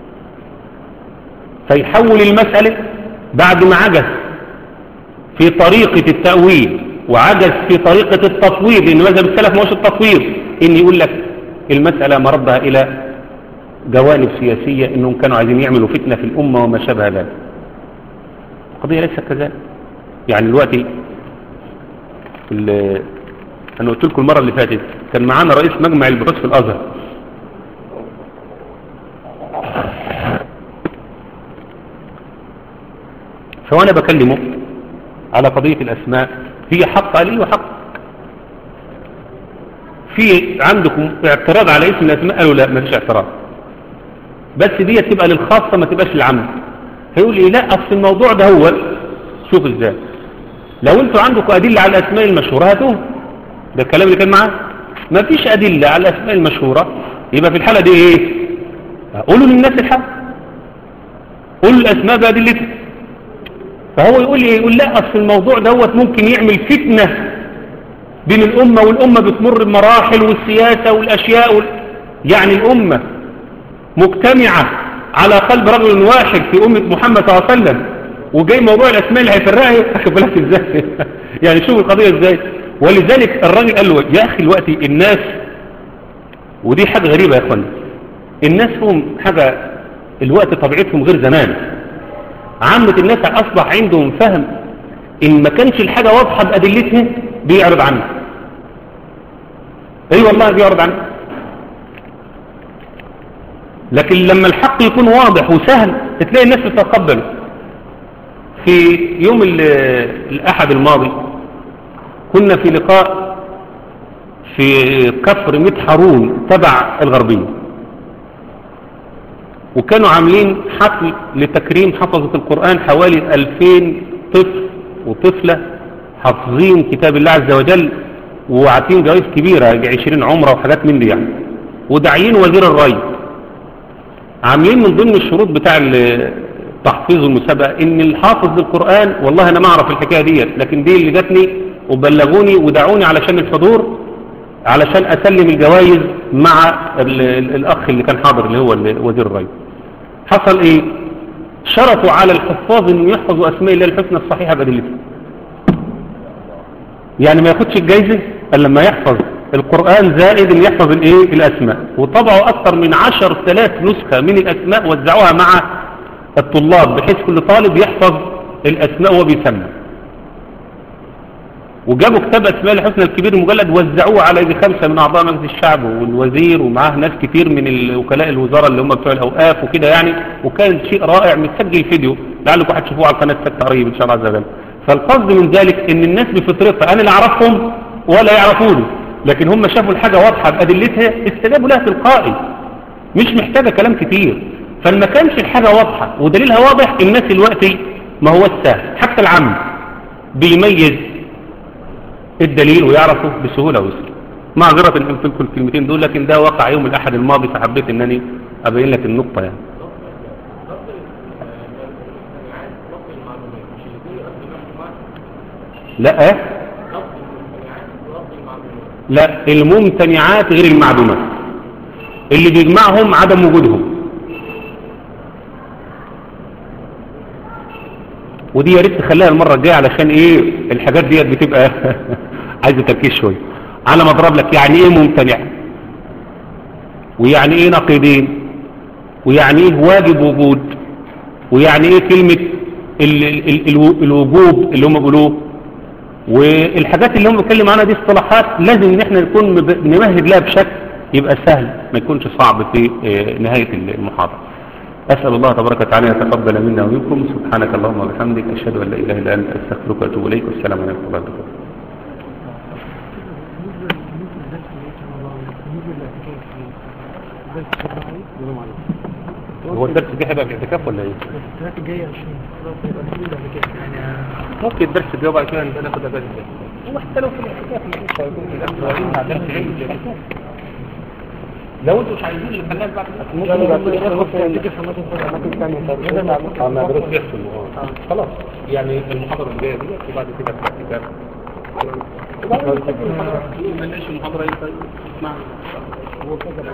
فيحول المسألة بعد ما عجز في طريقة التأويل وعجز في طريقة التفويض لأن مذهب السلف ما هوش التفويض إن يقول لك المسألة مردها إلى جوانب سياسية انهم كانوا عايزين يعملوا فتنة في الامة وما شابه ذلك القضية ليست كذلك يعني دلوقتي ال- انا قلت لكم المرة اللي فاتت كان معانا رئيس مجمع البحوث في الازهر فوانا بكلمه على قضية الاسماء هي حق لي وحق في عندكم اعتراض على اسم الاسماء قالوا لا ما فيش اعتراض بس دي تبقى للخاصة ما تبقاش للعامة هيقول لي لا اصل الموضوع ده هو شوف ازاي لو انتوا عندكم ادلة على الاسماء المشهورة هاتوه ده الكلام اللي كان معاه ما فيش ادلة على الاسماء المشهورة يبقى في الحالة دي ايه قولوا للناس الحق قولوا الاسماء بادلتها فهو يقول لي يقول لا اصل الموضوع دوت ممكن يعمل فتنة بين الامة والامة بتمر بمراحل والسياسة والاشياء وال... يعني الامة مجتمعة على قلب رجل واحد في أمة محمد صلى الله عليه وسلم وجاي موضوع الأسماء اللي هيفرقها أخي بالك إزاي يعني شوف القضية إزاي ولذلك الراجل قال له يا أخي الوقت الناس ودي حاجة غريبة يا أخوان الناس هم حاجة الوقت طبيعتهم غير زمان عامة الناس أصبح عندهم فهم إن ما كانش الحاجة واضحة بأدلتها بيعرض عنها أي أيوة والله بيعرض عنها لكن لما الحق يكون واضح وسهل تلاقي الناس تتقبله في يوم الأحد الماضي كنا في لقاء في كفر ميت حارون تبع الغربية وكانوا عاملين حفل لتكريم حفظة القرآن حوالي 2000 طفل وطفلة حافظين كتاب الله عز وجل وعاطين جوائز كبيرة 20 عمرة وحاجات من دي يعني وداعيين وزير الري عاملين من ضمن الشروط بتاع تحفيظ المسابقة ان الحافظ للقرآن والله انا ما اعرف الحكاية ديت لكن دي اللي جاتني وبلغوني ودعوني علشان الحضور علشان اسلم الجوائز مع الاخ اللي كان حاضر اللي هو وزير الري حصل ايه شرطوا على الحفاظ انه يحفظوا اسماء الله الحسنى الصحيحة بادلتها يعني ما ياخدش الجايزة الا لما يحفظ القرآن زائد ان يحفظ الايه الاسماء وطبعوا اكثر من عشر ثلاث نسخة من الاسماء وزعوها مع الطلاب بحيث كل طالب يحفظ الاسماء وهو بيسمى وجابوا كتاب اسماء الحسنى الكبير المجلد وزعوه على يجي خمسة من اعضاء مجلس الشعب والوزير ومعاه ناس كتير من وكلاء الوزارة اللي هم بتوع الاوقاف وكده يعني وكان شيء رائع متسجل فيديو لعلكم هتشوفوه على قناة فتح قريب ان شاء الله عز وجل فالقصد من ذلك ان الناس بفطرتها انا لا اعرفهم ولا يعرفوني لكن هم شافوا الحاجة واضحة بأدلتها استجابوا لها تلقائي مش محتاجة كلام كتير فما كانش الحاجة واضحة ودليلها واضح الناس الوقت ما هو السهل حتى العم بيميز الدليل ويعرفه بسهولة ويسر معذرة ان قلت لكم الكلمتين دول لكن ده وقع يوم الاحد الماضي فحبيت انني ابين لك النقطة يعني لا اه لا الممتنعات غير المعدومات اللي بيجمعهم عدم وجودهم ودي يا ريت تخليها المرة الجاية علشان ايه الحاجات ديت بتبقى عايزة تركيز شوية على ما اضرب لك يعني ايه ممتنع ويعني ايه نقيضين ويعني ايه واجب وجود ويعني ايه كلمة ال ال ال الوجوب اللي هم بيقولوه والحاجات اللي هم بيتكلم عنها دي اصطلاحات لازم ان احنا نكون نمهد لها بشكل يبقى سهل ما يكونش صعب في نهاية المحاضرة أسأل الله تبارك وتعالى أن يتقبل منا ومنكم سبحانك اللهم وبحمدك أشهد أن لا إله إلا أنت أستغفرك وأتوب إليك والسلام عليكم ورحمة الله وبركاته هو الدرس الجاي هيبقى في اعتكاف ولا ايه؟ الثلاث الجاية عشان خلاص يبقى الحمد لله كده يعني ممكن الدرس الجاي بعد كده نبقى ناخد اجازه هو حتى لو في الاعتكاف مش هيكون في الاعتكاف صغيرين مع درس علم في الاعتكاف لو انتوا مش عايزين نخليها بعد ممكن يبقى في اخر في اعتكاف في اماكن ثانيه اماكن ثانيه اه ما درس يحصل خلاص يعني المحاضره الجايه دي وبعد كده في الاعتكاف وبعد كده ما نلاقيش المحاضره ايه طيب اسمع هو كده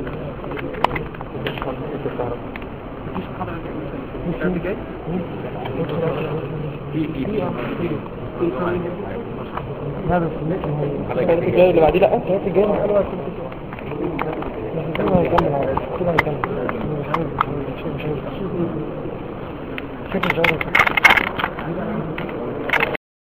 مفيش محاضره جايه في في هذا الثلاث الجاي اللي بعديه لا الثلاث الجاي حلوه كده نكمل كده نكمل شوف شوف شوف شوف